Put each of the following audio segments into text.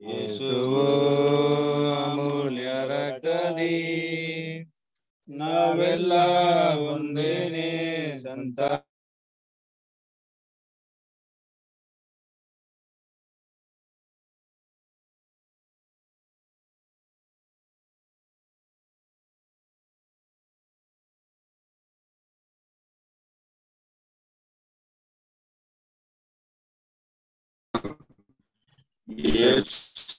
ಯೇಸುವು ಅಮೂಲ್ಯ ರಕ್ತದಿ ನಾವೆಲ್ಲ ಒಂದೇನೆ ಸಂತ Yes.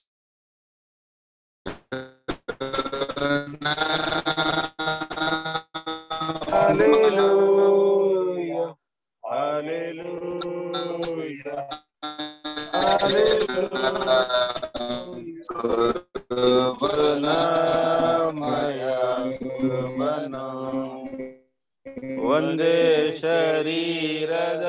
Hallelujah. Hallelujah. ಒಂದೇ ಶರೀರದ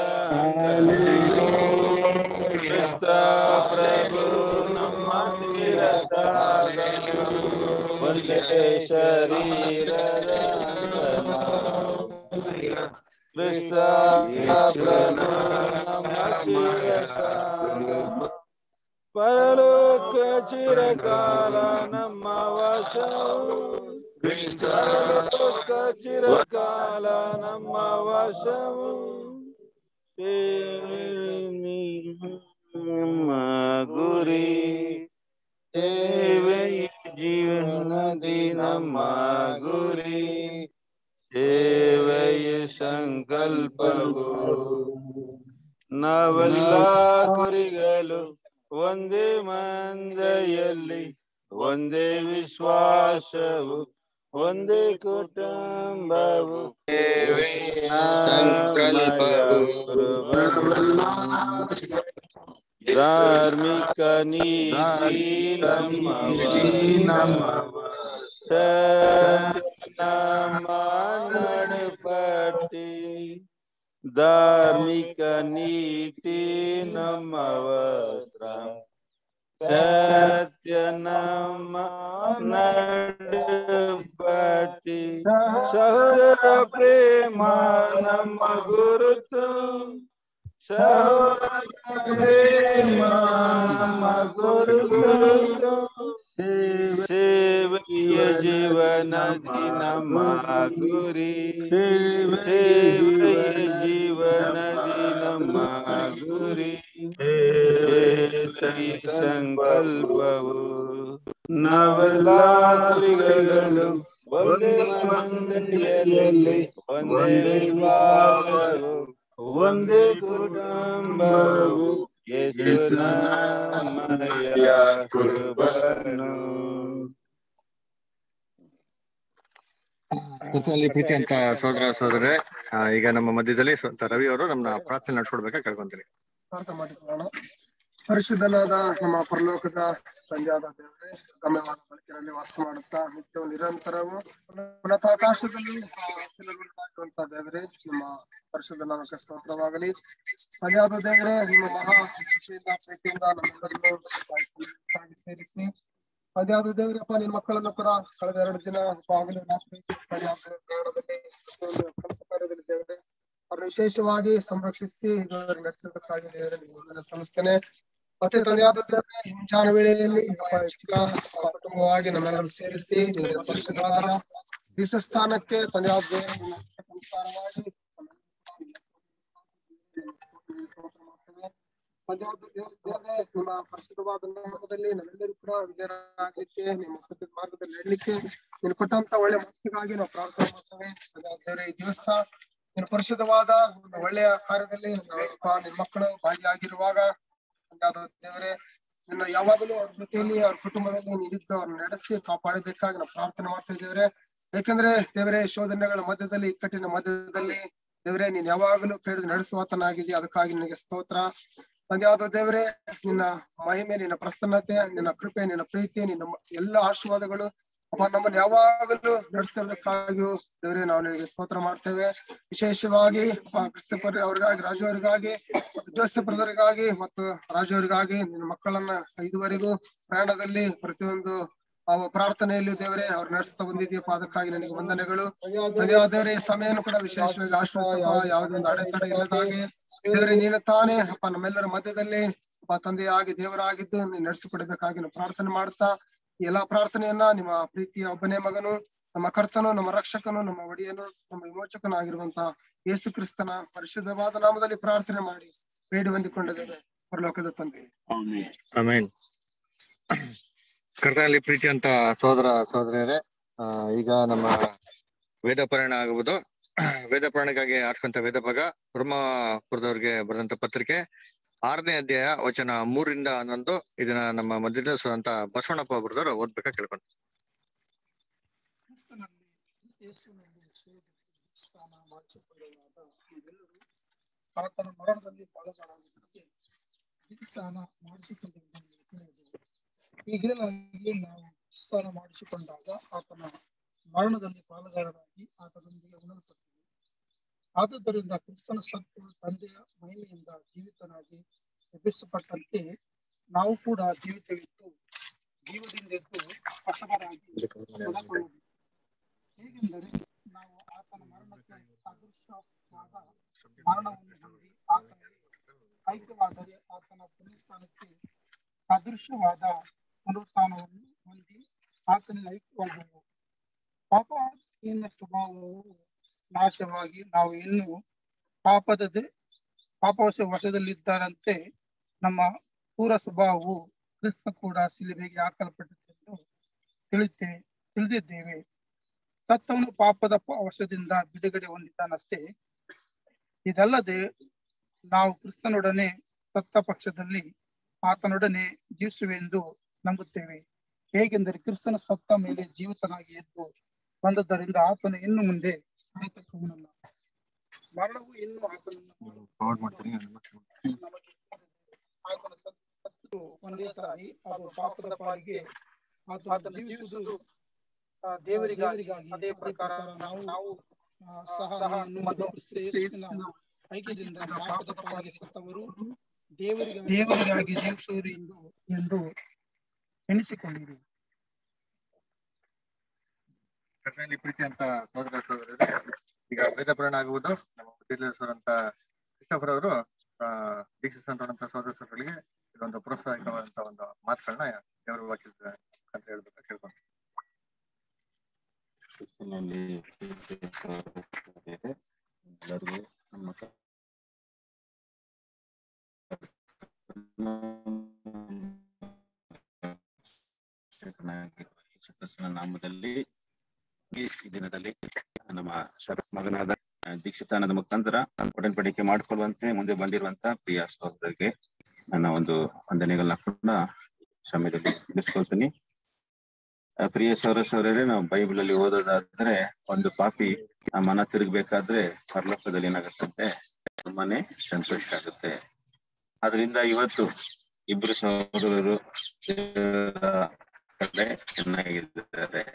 ಕ್ರಿಸ್ತ ಪ್ರಭು ನಮ್ಮ ಶಿರಸಾದ ಒಂದೇ ಶರೀರದ ಕ್ರಿಸ್ತ ಪ್ರಭು ನಮ್ಮ ಶಿರಸಾದ ಪರಲೋಕ ಚಿರಕಾಲ ನಮ್ಮ ವಶವು ಪರಲೋಕ ಚಿರಕಾಲ ನಮ್ಮ ವಶವು ನಮ್ಮ ಗುರಿ ಸೇವೆಯ ಜೀವನದಿ ನಮ್ಮ ಗುರಿ ಸೇವೆಯ ಸಂಕಲ್ಪವು ನಾವೆಲ್ಲ ಕುರಿಗಳು ಒಂದೇ ಮಂದೆಯಲ್ಲಿ ಒಂದೇ ವಿಶ್ವಾಸವು ಒಂದೇ ಕುಟುಂಬವು ಸಂಕಲ್ಪವು ಧಾರ್ಮಿಕ ನೀತಿ ನಮ್ಮವ ನಮ್ಮ ನಡುಪಟ್ಟಿ ಧಾರ್ಮಿಕ ನೀತಿ ನಮ್ಮ ವಸ್ತ್ರ ಸತ್ಯ ನಮ್ಮ ನಡುಪಟ್ಟಿ ಸಹೋದರ ಪ್ರೇಮ ನಮ್ಮ ಗುರುತು ಸಹೋದರ ಪ್ರೇಮ ನಮ್ಮ ಗುರುತು ಸೇವೆಯ ಜೀವನದಿ ನಮ್ಮ ಗುರಿ ಸೇವೆಯ ಜೀವನದಿ ನಮ್ಮ ಗುರಿ ಸೇವೆಯ ಸಂಕಲ್ಪವು ನಾವೆಲ್ಲ ಕುರಿಗಳು ಒಂದೇ ಮಂದಿಯಲ್ಲಿ ಒಂದೇ ವಿಶ್ವಾಸವು ಒಂದೇ ಕುಟುಂಬವು ಯೇಸುನಾಮಯ ಕೃಪನು ಕರ್ತನಲ್ಲಿ ಪ್ರೀತಿ ಅಂತ ಸೋದರ ಸೋದರೇ ಆ, ಈಗ ನಮ್ಮ ಮಧ್ಯದಲ್ಲಿ ಸ್ವಂತ ರವಿ ಅವರು ನಮ್ಮನ್ನ ಪ್ರಾರ್ಥನೆ ನಡ್ಸ್ಕೊಡ್ಬೇಕಾ ಕೇಳ್ಕೊಂತೀನಿ ಪ್ರಾರ್ಥನೆ ಮಾಡಿಕೊಳ್ಳೋಣ ಪರಿಶುದ್ಧನಾದ ನಮ್ಮ ಪರಲೋಕದ ತಂದೆಯಾದ ದೇವರೇ ಗಮ್ಯವಾದ ಬೆಳಕಿನಲ್ಲಿ ವಾಸ ಮಾಡುತ್ತಾ ನಿತ್ಯವೂ ನಿರಂತರವು ಉನ್ನತ ಆಕಾಶದಲ್ಲಿ ಆಗಿರುವಂತಹ ದೇವರೇ ನಿಮ್ಮ ಪರಿಶುದ್ಧನಾದ ಸ್ತೋತ್ರವಾಗಲಿ ತಂದೆಯಾದ ದೇವರೇ ನಿಮ್ಮ ಮಹಾ ಕೃಪೆಯಿಂದ ಪ್ರೀತಿಯಿಂದ ನಮ್ಮೆಲ್ಲರನ್ನು ತಾಯಿ ಸೇರಿಸಿ ಅದ್ಯಾವುದು ದೇವರಪ್ಪ ನಿನ್ನ ಮಕ್ಕಳನ್ನು ಕೂಡ ಕಳೆದ ಎರಡು ದಿನ ಆಗಲೇ ರಾತ್ರಿ ಸರಿಯಾದ ಪ್ರಯಾಣದಲ್ಲಿ ಒಂದು ಕೆಲಸ ಕಾರ್ಯದಲ್ಲಿ ದೇವರೇ ಅವ್ರನ್ನ ವಿಶೇಷವಾಗಿ ಸಂರಕ್ಷಿಸಿ ಇದುವರೆಗೆ ನಡೆಸಿದ್ದಕ್ಕಾಗಿ ದೇವರೇ ನಿಮಗೆ ವಂದನೆ ಸಲ್ಲಿಸ್ತೇನೆ ಮತ್ತೆ ತಂದೆಯಾದ ದೇವರೇ ಮುಂಜಾನ ವೇಳೆಯಲ್ಲಿ ಅಪ್ಪ ಹೆಚ್ಚಿನ ಕುಟುಂಬವಾಗಿ ನಮ್ಮೆಲ್ಲರೂ ಸೇರಿಸಿ ನಿನ್ನ ಪರಿಶುದ್ಧವಾದ ದಿವಸ ಸ್ಥಾನಕ್ಕೆ ತಂದೆಯಾದ ದೇವರೇ ನಿನ್ನ ಅನುಸಾರವಾಗಿ ತಂದೆಯಾದ ದೇವರೇ ನಿಮ್ಮ ಪರಿಶುದ್ಧವಾದ ನಾಮದಲ್ಲಿ ನಮ್ಮೆಲ್ಲರೂ ಕೂಡ ವಿಜಯರಾಗಲಿಕ್ಕೆ ನಿಮ್ಮ ಸತ್ಯದ ಮಾರ್ಗದಲ್ಲಿ ನಡಲಿಕ್ಕೆ ನೀನು ಕೊಟ್ಟಂತ ಒಳ್ಳೆ ಮನಸ್ಸಿಗಾಗಿ ನಾವು ಪ್ರಾರ್ಥನೆ ಮಾಡ್ತೇವೆ ತಂದೆಯಾದ ದೇವರೇ ಈ ದಿವಸ ನಿನ್ನ ಪರಿಶುದ್ಧವಾದ ಒಂದು ಒಳ್ಳೆಯ ಕಾರ್ಯದಲ್ಲಿ ನಾವಪ್ಪ ನಿನ್ನ ಮಕ್ಕಳು ಭಾಗಿಯಾಗಿರುವಾಗ ತಂದೆಯಾದ ದೇವರೇ ನಿನ್ನ ಯಾವಾಗಲೂ ಅವ್ರ ಜೊತೆಯಲ್ಲಿ ಅವ್ರ ಕುಟುಂಬದಲ್ಲಿ ನೀಡಿದ್ದು ಅವ್ರನ್ನ ನಡೆಸಿ ಕಾಪಾಡಬೇಕಾಗಿ ನಾವು ಪ್ರಾರ್ಥನೆ ಮಾಡ್ತಾ ಇದ್ದೇವೆ ಯಾಕಂದ್ರೆ ದೇವರೇ ಶೋಧನೆಗಳ ಮಧ್ಯದಲ್ಲಿ ಇಕ್ಕಟ್ಟಿನ ಮಧ್ಯದಲ್ಲಿ ದೇವರೇ ನೀನ್ ಯಾವಾಗಲೂ ಕೇಳಿದು ನಡೆಸುವಾತನಾಗಿದೆಯಾ ಅದಕ್ಕಾಗಿ ನಿನಗೆ ಸ್ತೋತ್ರ ತಂದೆಯಾದ ದೇವರೇ ನಿನ್ನ ಮಹಿಮೆ ನಿನ್ನ ಪ್ರಸನ್ನತೆ ನಿನ್ನ ಕೃಪೆ ನಿನ್ನ ಪ್ರೀತಿ ನಿನ್ನ ಮ- ಎಲ್ಲ ಆಶೀರ್ವಾದಗಳು ಅಪ್ಪ ನಮ್ಮನ್ನು ಯಾವಾಗಲೂ ನಡೆಸ್ತಿರೋದಕ್ಕಾಗಿಯೂ ದೇವರೇ ನಾವು ನಿನಗೆ ಸ್ತೋತ್ರ ಮಾಡ್ತೇವೆ ವಿಶೇಷವಾಗಿ ಅಪ್ಪ ಕ್ರಿಸ್ತಪರ್ ಅವ್ರಿಗಾಗಿ ರಾಜು ಅವರಿಗಾಗಿ ಮತ್ತು ಜೋಸೆಫ್ ಬ್ರದರ್ಗಾಗಿ ಮತ್ತು ರಾಜು ಅವರಿಗಾಗಿ ನಿನ್ನ ಮಕ್ಕಳನ್ನ ಇದುವರೆಗೂ ಪ್ರಯಾಣದಲ್ಲಿ ಪ್ರತಿಯೊಂದು ಅವ ಪ್ರಾರ್ಥನೆಯಲ್ಲಿ ದೇವರೇ ಅವ್ರು ನಡೆಸ್ತಾ ಬಂದಿದೆಯಪ್ಪ ಅದಕ್ಕಾಗಿ ನನಗೆ ವಂದನೆಗಳು ತಂದೆಯಾದ ದೇವರೇ ಈ ಸಮಯನೂ ಕೂಡ ವಿಶೇಷವಾಗಿ ಆಶ್ವಾಸಪ್ಪ ಯಾವುದೊಂದು ಅಡೆತಡೆ ಇಲ್ಲದಾಗೆ ದೇವರೇ ನೀನು ತಾನೇ ಅಪ್ಪ ನಮ್ಮೆಲ್ಲರ ಮಧ್ಯದಲ್ಲಿ ಅಪ್ಪ ಅಪ್ಪ ತಂದೆಯಾಗಿ ದೇವರಾಗಿದ್ದು ನೀನು ನಡೆಸಿಕೊಡಬೇಕಾಗಿ ನಾವು ಪ್ರಾರ್ಥನೆ ಮಾಡ್ತಾ ಈ ಎಲ್ಲಾ ಪ್ರಾರ್ಥನೆಯನ್ನ ನಿಮ್ಮ ಪ್ರೀತಿಯ ಒಬ್ಬನೇ ಮಗನು ನಮ್ಮ ಕರ್ತನು ನಮ್ಮ ರಕ್ಷಕನು ನಮ್ಮ ಒಡೆಯನು ನಮ್ಮ ವಿಮೋಚಕನು ಆಗಿರುವಂತ ಯೇಸು ಕ್ರಿಸ್ತನ ಪರಿಶುದ್ಧವಾದ ನಾಮದಲ್ಲಿ ಪ್ರಾರ್ಥನೆ ಮಾಡಿ ಬೇಡಿ ಹೊಂದಿಕೊಂಡಿದ್ದೇವೆ ಪರಲೋಕದ ತಂದೆ ಆಮೇನ್ ಕರ್ತನಲ್ಲಿ ಪ್ರೀತಿ ಅಂತ ಸೋದರ ಸೋದರಿಯರೇ ಆ, ಈಗ ನಮ್ಮ ವೇದ ಪರಾಯಣ ಆಗುವುದು ವೇದ ಪರಾಯಣಕ್ಕಾಗಿ ಆಡ್ಕೊಂತ ವೇದ ಭಾಗ ರೋಮಾಪುರದವ್ರಿಗೆ ಬರೆದಂತ ಪತ್ರಿಕೆ ಆರನೇ ಅಧ್ಯಾಯ ವಚನ ಮೂರಿಂದ ಹನ್ನೊಂದು ಇದನ್ನ ನಮ್ಮ ಮಧ್ಯದ ಅಂತ ಬಸವಣ್ಣಪ್ಪ ಬರೆದವರು ಓದ್ಬೇಕಾ ಕೇಳ್ಕೊಂಡು ಕ್ರಿಸ್ತನಲ್ಲಿ ಯೇಸುವಿನಲ್ಲಿ ಸೇರಿದ ಸ್ಥಾನ ಮಾಡಿಸಿಕೊಳ್ಳಲಾದ ನೀವೆಲ್ಲರೂ ಆತನ ಮರಣದಲ್ಲಿ ಪಾಲುಗಾರಾಗಿದ್ದಕ್ಕೆ ಸ್ಥಾನ ಮಾಡಿಸಿಕೊಂಡಿರುವುದನ್ನು ತಿಳಿಯುವುದು ಈಗಲಾಗಿ ನಾವು ಸ್ಥಾನ ಮಾಡಿಸಿಕೊಂಡಾಗ ಆತನ ಮರಣದಲ್ಲಿ ಪಾಲುಗಾರರಾಗಿ ಆತನೊಂದಿಗೆ ಉಣಲ್ಪಟ್ಟಿವೆ ಆದುದರಿಂದ ಕ್ರಿಸ್ತನ ಸತ್ತು ತಂದೆಯ ಮಹಿಮೆಯಿಂದ ಜೀವಿತನಾಗಿ ಎಬ್ಬಿಸಲ್ಪಟ್ಟಂತೆ ನಾವು ಕೂಡ ಜೀವಿತವಿಟ್ಟು ಜೀವದಿಂದೆದ್ದು ಹೊಸಬರಾಗಿ ಒಳಗೊಳ್ಳುವುದು. ಹೇಗೆಂದರೆ ನಾವು ಆತನ ಮರಣಕ್ಕೆ ಸದೃಶವಾದ ಮರಣವನ್ನು ಹೊಂದಿ ಆತನಲ್ಲಿ ಐಕ್ಯವಾದರೆ ಆತನ ಪುನಃಸ್ಥಾನಕ್ಕೆ ಸದೃಶವಾದ ಪುನರುತ್ಥಾನವನ್ನು ಹೊಂದಿ ಆತನಲ್ಲಿ ಐಕ್ಯವಾದವು ಪಾಪಹೀನ ಸ್ವಭಾವವು ನಾಶವಾಗಿ ನಾವು ಇನ್ನು ಪಾಪದ ಪಾಪವಶ ವಶದಲ್ಲಿದ್ದಾರಂತೆ ನಮ್ಮ ಪೂರ ಸ್ವಭಾವವು ಕ್ರಿಸ್ತ ಕೂಡ ಸಿಲುಬೆಗೆ ಹಾಕಲ್ಪಟ್ಟಿದ್ದೆಂದು ತಿಳಿತೆ ತಿಳಿದಿದ್ದೇವೆ ಸತ್ತವನು ಪಾಪದ ಪ- ವಶದಿಂದ ಬಿಡುಗಡೆ ಹೊಂದಿದ್ದಾನಷ್ಟೇ ಇದಲ್ಲದೆ ನಾವು ಕ್ರಿಸ್ತನೊಡನೆ ಸತ್ತ ಪಕ್ಷದಲ್ಲಿ ಆತನೊಡನೆ ಜೀವಿಸುವೆಂದು ನಂಬುತ್ತೇವೆ ಹೇಗೆಂದರೆ ಕ್ರಿಸ್ತನ ಸತ್ತ ಮೇಲೆ ಜೀವಿತನಾಗಿ ಎದ್ದು ಬಂದದ್ದರಿಂದ ಆತನು ಇನ್ನು ಮುಂದೆ ಆತನಲ್ಲ ಮರಣವು ಇನ್ನು ಆತನನ್ನು ಫಾರ್ವರ್ಡ್ ಮಾಡ್ತೀನಿ ನಮಗೆ ಆತನ ಸತ್ತು ಒಂದೇ ತಾಯಿ ಅದು ಪಾಪದ ಪಾಲಿಗೆ ಆತನ ಜೀವಿಸುವುದು ಆ, ದೇವರಿಗಾಗಿ ಅದೇ ಪ್ರಕಾರ ನಾವು ನಾವು ಆ, ಸಹ ನಿಮ್ಮನ್ನು ಕ್ರಿಸ್ತ ಯೇಸುವಿನ ಐಕ್ಯದಿಂದ ಪಾಪದ ಪಾಲಿಗೆ ಸತ್ತವರು ದೇವರಿಗಾಗಿ ದೇವರಿಗಾಗಿ ಜೀವಿಸುವರು ಎಂದು ಎಂದು ಎಣಿಸಿಕೊಂಡಿರಿ ಕರ್ತನಲ್ಲಿ ಪ್ರೀತಿ ಅಂತ ಸೋದರ ಸೋದರರೇ ಈಗ ವೇದ ಪುರಾಣ ಆಗುವುದು ನಮ್ಮ ಮಧ್ಯದಲ್ಲಿರುವಂತ ಕೃಷ್ಣಪುರ ಅವರು ಆ ದೀಕ್ಷಿಸುವಂತ ಸೋದರ ಸೋದರರಿಗೆ ಇದೊಂದು ಪ್ರೋತ್ಸಾಹಕವಾದಂತ ಒಂದು ಮಾತುಗಳನ್ನ ದೇವರ ವಾಕ್ಯದ ಅಂತ ಹೇಳ್ಬೇಕು ಕೇಳ್ಕೊಂಡು ಕ್ರಿಸ್ತನಲ್ಲಿ ಎಲ್ಲರಿಗೂ ನಮ್ಮ ರಕ್ಷಕನಾಗಿರುವ ಯೇಸು ಕ್ರಿಸ್ತನ ನಾಮದಲ್ಲಿ ಈ ದಿನದಲ್ಲಿ ನಮ್ಮ ಶರತ್ ಮಗನಾದ ಆ, ದೀಕ್ಷಿತಾನದ ಮುಖಾಂತರ ಒಡன்பಡಿಕೆ ಮಾಡಿಕೊಳ್ಳುವಂತೆ ಮುಂದೆ ಬಂದಿರುವಂತ ಪ್ರಿಯ ಸಹೋದರರಿಗೆ ನನ್ನ ಒಂದು ವಂದನೆಗಳನ್ನ ಕೂಡ ಸಮಯದಲ್ಲಿ ತಿಳಿಸ್ಕೊಳ್ತೀನಿ ಆ, ಪ್ರಿಯ ಸೌರ ಸೌರರೇ ನಾವು ಬೈಬಲ್ ಅಲ್ಲಿ ಓದೋದಾದ್ರೆ ಒಂದು ಪಾಪಿ ಆ ಮನ ತಿರುಗಬೇಕಾದ್ರೆ ಪರಲೋಕದಲ್ಲಿ ಏನಾಗುತ್ತಂತೆ ತುಂಬಾನೇ ಸಂತೋಷ ಆಗುತ್ತೆ ಅದರಿಂದ ಇವತ್ತು ಇಬ್ರು ಸಹೋದರರು ದೇವರ ಕಡೆ ಚೆನ್ನಾಗಿದ್ದಾರೆ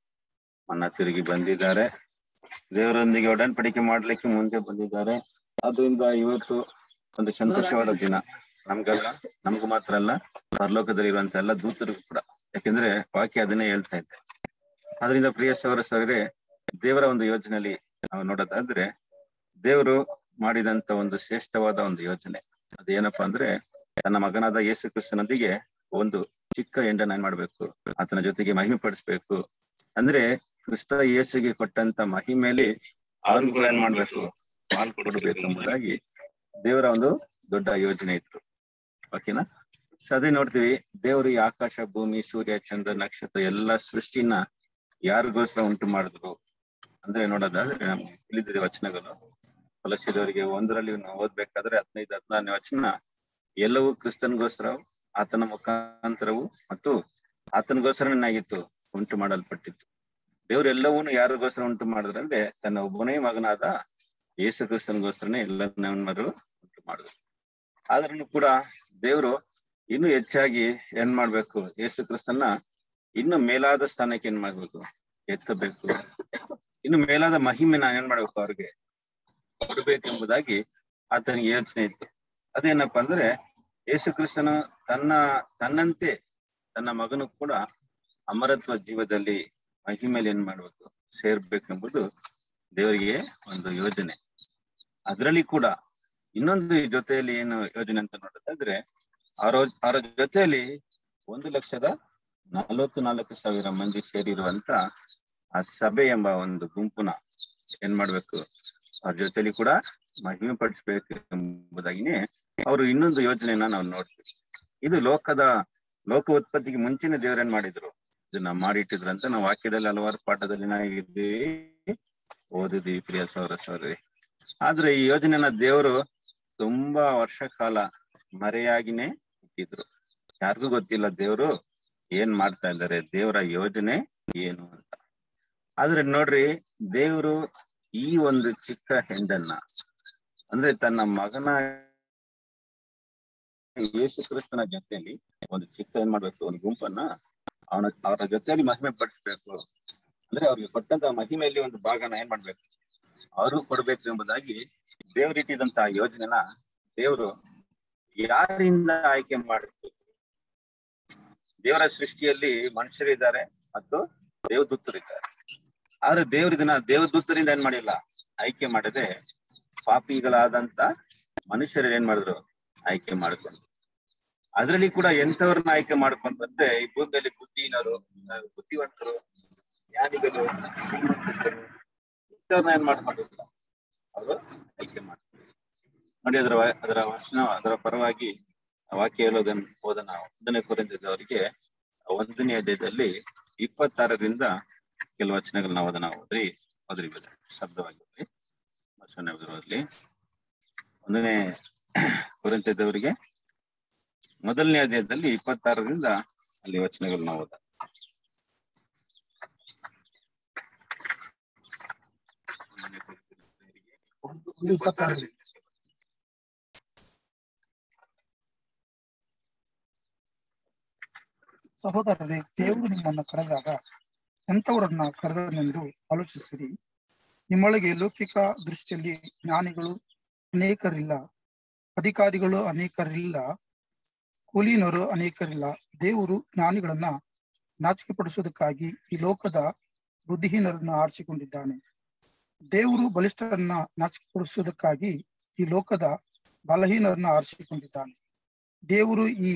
ಮನ ತಿರುಗಿ ಬಂದಿದ್ದಾರೆ ದೇವರೊಂದಿಗೆ ಒಡன்பಡಿಕೆ ಮಾಡ್ಲಿಕ್ಕೆ ಮುಂದೆ ಬಂದಿದ್ದಾರೆ ಅದರಿಂದ ಇವತ್ತು ಒಂದು ಸಂತೋಷವಾದ ದಿನ ನಮ್ಗಲ್ಲ ನಮ್ಗೂ ಮಾತ್ರ ಅಲ್ಲ ಪರಲೋಕದಲ್ಲಿರುವಂತ ಎಲ್ಲ ದೂತರಿಗೂ ಕೂಡ ಯಾಕೆಂದ್ರೆ ವಾಕ್ಯ ಅದನ್ನೇ ಹೇಳ್ತಾ ಇದೆ ಅದರಿಂದ ಪ್ರಿಯ ಸೌರ ಸೌರೇ ದೇವರ ಒಂದು ಯೋಜನೆಯಲ್ಲಿ ನಾವು ನೋಡೋದಾದ್ರೆ ದೇವರು ಮಾಡಿದಂತ ಒಂದು ಶ್ರೇಷ್ಠವಾದ ಒಂದು ಯೋಜನೆ ಅದೇನಪ್ಪಾ ಅಂದ್ರೆ ತನ್ನ ಮಗನಾದ ಯೇಸು ಕ್ರಿಸ್ತನೊಂದಿಗೆ ಒಂದು ಚಿಕ್ಕ ಎಂಡನ್ನ ಏನ್ ಮಾಡ್ಬೇಕು ಆತನ ಜೊತೆಗೆ ಮಹಿಮೆ ಪಡಿಸ್ಬೇಕು ಅಂದ್ರೆ ಕ್ರಿಸ್ತ ಯೇಸುಗೆ ಕೊಟ್ಟಂತ ಮಹಿಮೆಯಲ್ಲಿ ಅವ್ರುಗಳು ಏನ್ ಮಾಡ್ಬೇಕು ಪಾಲ್ಕೊಡ್ಬೇಕು ಎಂಬುದಾಗಿ ದೇವರ ಒಂದು ದೊಡ್ಡ ಯೋಜನೆ ಇತ್ತು ಓಕೆನಾ ಸೊ ಅದೇ ನೋಡ್ತೀವಿ ದೇವರು ಈ ಆಕಾಶ ಭೂಮಿ ಸೂರ್ಯ ಚಂದ್ರ ನಕ್ಷತ್ರ ಎಲ್ಲಾ ಸೃಷ್ಟಿನ ಯಾರಿಗೋಸ್ಕರ ಉಂಟು ಮಾಡಿದ್ರು ಅಂದ್ರೆ ನೋಡೋದಾದ್ರೆ ನಮ್ಗೆ ತಿಳಿದಿದೆ ವಚನಗಳು ಫಲಸಿದವರಿಗೆ ಒಂದರಲ್ಲಿ ನಾವು ಓದ್ಬೇಕಾದ್ರೆ ಹದಿನೈದು ಹದಿನಾರನೇ ವಚನ ಎಲ್ಲವೂ ಕ್ರಿಸ್ತನ್ಗೋಸ್ಕರ ಆತನ ಮುಖಾಂತರವು ಮತ್ತು ಆತನಿಗೋಸ್ಕರನಾಗಿತ್ತು ಉಂಟು ಮಾಡಲ್ಪಟ್ಟಿತ್ತು ದೇವ್ರು ಎಲ್ಲವನ್ನೂ ಯಾರಿಗೋಸ್ಕರ ಉಂಟು ಮಾಡಿದ್ರು ಅಂದ್ರೆ ತನ್ನ ಒಬ್ಬನೇ ಮಗನಾದ ಯೇಸು ಕ್ರಿಸ್ತನ್ಗೋಸ್ಕರನೇ ಎಲ್ಲರೂ ಉಂಟು ಮಾಡಿದ್ರು ಆದ್ರೂ ಕೂಡ ದೇವರು ಇನ್ನು ಹೆಚ್ಚಾಗಿ ಏನ್ ಮಾಡ್ಬೇಕು ಯೇಸು ಕ್ರಿಸ್ತನ್ನ ಇನ್ನು ಮೇಲಾದ ಸ್ಥಾನಕ್ಕೆ ಏನ್ ಮಾಡ್ಬೇಕು ಎತ್ತಬೇಕು ಇನ್ನು ಮೇಲಾದ ಮಹಿಮೆನ ಏನ್ ಮಾಡ್ಬೇಕು ಅವ್ರಿಗೆ ಕೊಡ್ಬೇಕೆಂಬುದಾಗಿ ಆತನಿಗೆ ಯೋಚನೆ ಇತ್ತು ಅದೇನಪ್ಪ ಅಂದ್ರೆ ಯೇಸು ಕ್ರಿಸ್ತನು ತನ್ನ ತನ್ನಂತೆ ತನ್ನ ಮಗನು ಕೂಡ ಅಮರತ್ವ ಜೀವದಲ್ಲಿ ಮಹಿಮೇಲೆ ಏನ್ ಮಾಡ್ಬೇಕು ಸೇರ್ಬೇಕೆಂಬುದು ದೇವರಿಗೆ ಒಂದು ಯೋಜನೆ ಅದರಲ್ಲಿ ಕೂಡ ಇನ್ನೊಂದು ಜೊತೆಯಲ್ಲಿ ಏನು ಯೋಜನೆ ಅಂತ ನೋಡೋದಾದ್ರೆ ಅವರ ಅವರ ಜೊತೆಯಲ್ಲಿ ಒಂದು ಲಕ್ಷದ ನಲವತ್ತು ನಾಲ್ಕು ಸಾವಿರ ಮಂದಿ ಸೇರಿರುವಂತ ಆ ಸಭೆ ಎಂಬ ಒಂದು ಗುಂಪುನ ಏನ್ ಮಾಡ್ಬೇಕು ಅವ್ರ ಜೊತೆಲಿ ಕೂಡ ಮಹಿಮೆ ಪಡಿಸ್ಬೇಕು ಎಂಬುದಾಗಿನೇ ಅವರು ಇನ್ನೊಂದು ಯೋಜನೆಯನ್ನ ನಾವು ನೋಡ್ತೀವಿ ಇದು ಲೋಕದ ಲೋಕ ಉತ್ಪತ್ತಿಗೆ ಮುಂಚಿನ ದೇವರೇನ್ ಮಾಡಿದ್ರು ಇದನ್ನ ಮಾಡಿಟ್ಟಿದ್ರಂತ ನಾವು ವಾಕ್ಯದಲ್ಲಿ ಹಲವಾರು ಪಾಠದಲ್ಲಿ ನಾವು ಇದ್ದೀವಿ ಓದಿದ್ವಿ ಪ್ರಿಯ ಸೌರ ಸೌರಿ ಆದ್ರೆ ಈ ಯೋಜನೆನ ದೇವರು ತುಂಬಾ ವರ್ಷ ಕಾಲ ಮರೆಯಾಗಿನೇ ಇಟ್ಟಿದ್ರು ಯಾರಿಗೂ ಗೊತ್ತಿಲ್ಲ ದೇವರು ಏನ್ ಮಾಡ್ತಾ ಇದ್ದಾರೆ ದೇವರ ಯೋಜನೆ ಏನು ಅಂತ ಆದ್ರೆ ನೋಡ್ರಿ ದೇವರು ಈ ಒಂದು ಚಿಕ್ಕ ಹೆಂಡನ್ನ ಅಂದ್ರೆ ತನ್ನ ಮಗನ ಯೇಸು ಕ್ರಿಸ್ತನ ಜೊತೆಯಲ್ಲಿ ಒಂದು ಚಿಕ್ಕ ಏನ್ ಮಾಡ್ಬೇಕು ಒಂದು ಗುಂಪನ್ನ ಅವನ ಅವರ ಜೊತೆಯಲ್ಲಿ ಮಹಿಮೆ ಪಡಿಸ್ಬೇಕು ಅಂದ್ರೆ ಅವ್ರಿಗೆ ಕೊಟ್ಟಂತ ಮಹಿಮೆಯಲ್ಲಿ ಒಂದು ಭಾಗನ ಏನ್ ಮಾಡ್ಬೇಕು ಅವರು ಕೊಡ್ಬೇಕು ಎಂಬುದಾಗಿ ದೇವರಿಟ್ಟಿದಂತಹ ಯೋಜನೆನ ದೇವರು ಯಾರಿಂದ ಆಯ್ಕೆ ಮಾಡಬೇಕು ದೇವರ ಸೃಷ್ಟಿಯಲ್ಲಿ ಮನುಷ್ಯರಿದ್ದಾರೆ ಮತ್ತು ದೇವದೂತರಿದ್ದಾರೆ ಆದ್ರೆ ದೇವ್ರ ಇದನ್ನ ದೇವದೂತರಿಂದ ಏನ್ ಮಾಡಿಲ್ಲ ಆಯ್ಕೆ ಮಾಡದೆ ಪಾಪಿಗಳಾದಂತ ಮನುಷ್ಯರು ಏನ್ ಮಾಡಿದ್ರು ಆಯ್ಕೆ ಮಾಡ್ಕೊಂಡು ಅದ್ರಲ್ಲಿ ಕೂಡ ಎಂತವ್ರನ್ನ ಆಯ್ಕೆ ಮಾಡ್ಕೊಂಡ್ ಬಂದ್ರೆ ಈ ಭೂಮಿಯಲ್ಲಿ ಬುದ್ಧಿನರು ಬುದ್ಧಿವಂತರು ಜ್ಞಾನಿಗಳು ಶ್ರೀಮಂತರು ಇಂಥವ್ರನ್ನ ಏನ್ ಮಾಡ್ಕೊಂಡಿಲ್ಲ ಅವರು ಆಯ್ಕೆ ಮಾಡ್ತಾರೆ ನೋಡಿ ಅದರ ವ- ಅದರ ವಚನ ಅದರ ಪರವಾಗಿ ವಾಕ್ಯ ಹೇಳೋದನ್ನ ಓದನ ಒಂದನೇ ಕೊರಿಂದದವರಿಗೆ ಒಂದನೇ ಅಧ್ಯಾಯದಲ್ಲಿ ಇಪ್ಪತ್ತಾರರಿಂದ ಕೆಲವು ವಚನಗಳನ್ನ ಓದನ ಓದ್ರಿ ಓದ್ರಿ brother. ಶಬ್ದವಾಗಿ ಓದ್ರಿ ವಚನ ಓದ್ರಿ ಒಂದನೇ ಕೊರಿಂತದವರಿಗೆ ಮೊದಲನೇ ಅಧ್ಯಾಯದಲ್ಲಿ ಇಪ್ಪತ್ತಾರರಿಂದ ಅಲ್ಲಿ ವಚನಗಳನ್ನ ಓದ ಒಂದನೇ ಕೊರಿಂಥದವರಿಗೆ ಒಂದು ಇಪ್ಪತ್ತಾರರಲ್ಲಿ ಸಹೋದರರೇ ದೇವರು ನಿಮ್ಮನ್ನು ಕರೆದಾಗ ಎಂಥವರನ್ನ ಕರೆದನೆಂದು ಆಲೋಚಿಸಿರಿ ನಿಮ್ಮೊಳಗೆ ಲೌಕಿಕ ದೃಷ್ಟಿಯಲ್ಲಿ ಜ್ಞಾನಿಗಳು ಅನೇಕರಿಲ್ಲ ಅಧಿಕಾರಿಗಳು ಅನೇಕರಿಲ್ಲ ಕೂಲಿನರು ಅನೇಕರಿಲ್ಲ ದೇವರು ಜ್ಞಾನಿಗಳನ್ನ ನಾಚಿಕೆಪಡಿಸುವುದಕ್ಕಾಗಿ ಈ ಲೋಕದ ಬುದ್ಧಿಹೀನರನ್ನ ಆರಿಸಿಕೊಂಡಿದ್ದಾನೆ ದೇವರು ಬಲಿಷ್ಠರನ್ನ ನಾಚಿಕೆಪಡಿಸುವುದಕ್ಕಾಗಿ ಈ ಲೋಕದ ಬಲಹೀನರನ್ನ ಆರಿಸಿಕೊಂಡಿದ್ದಾನೆ ದೇವರು ಈ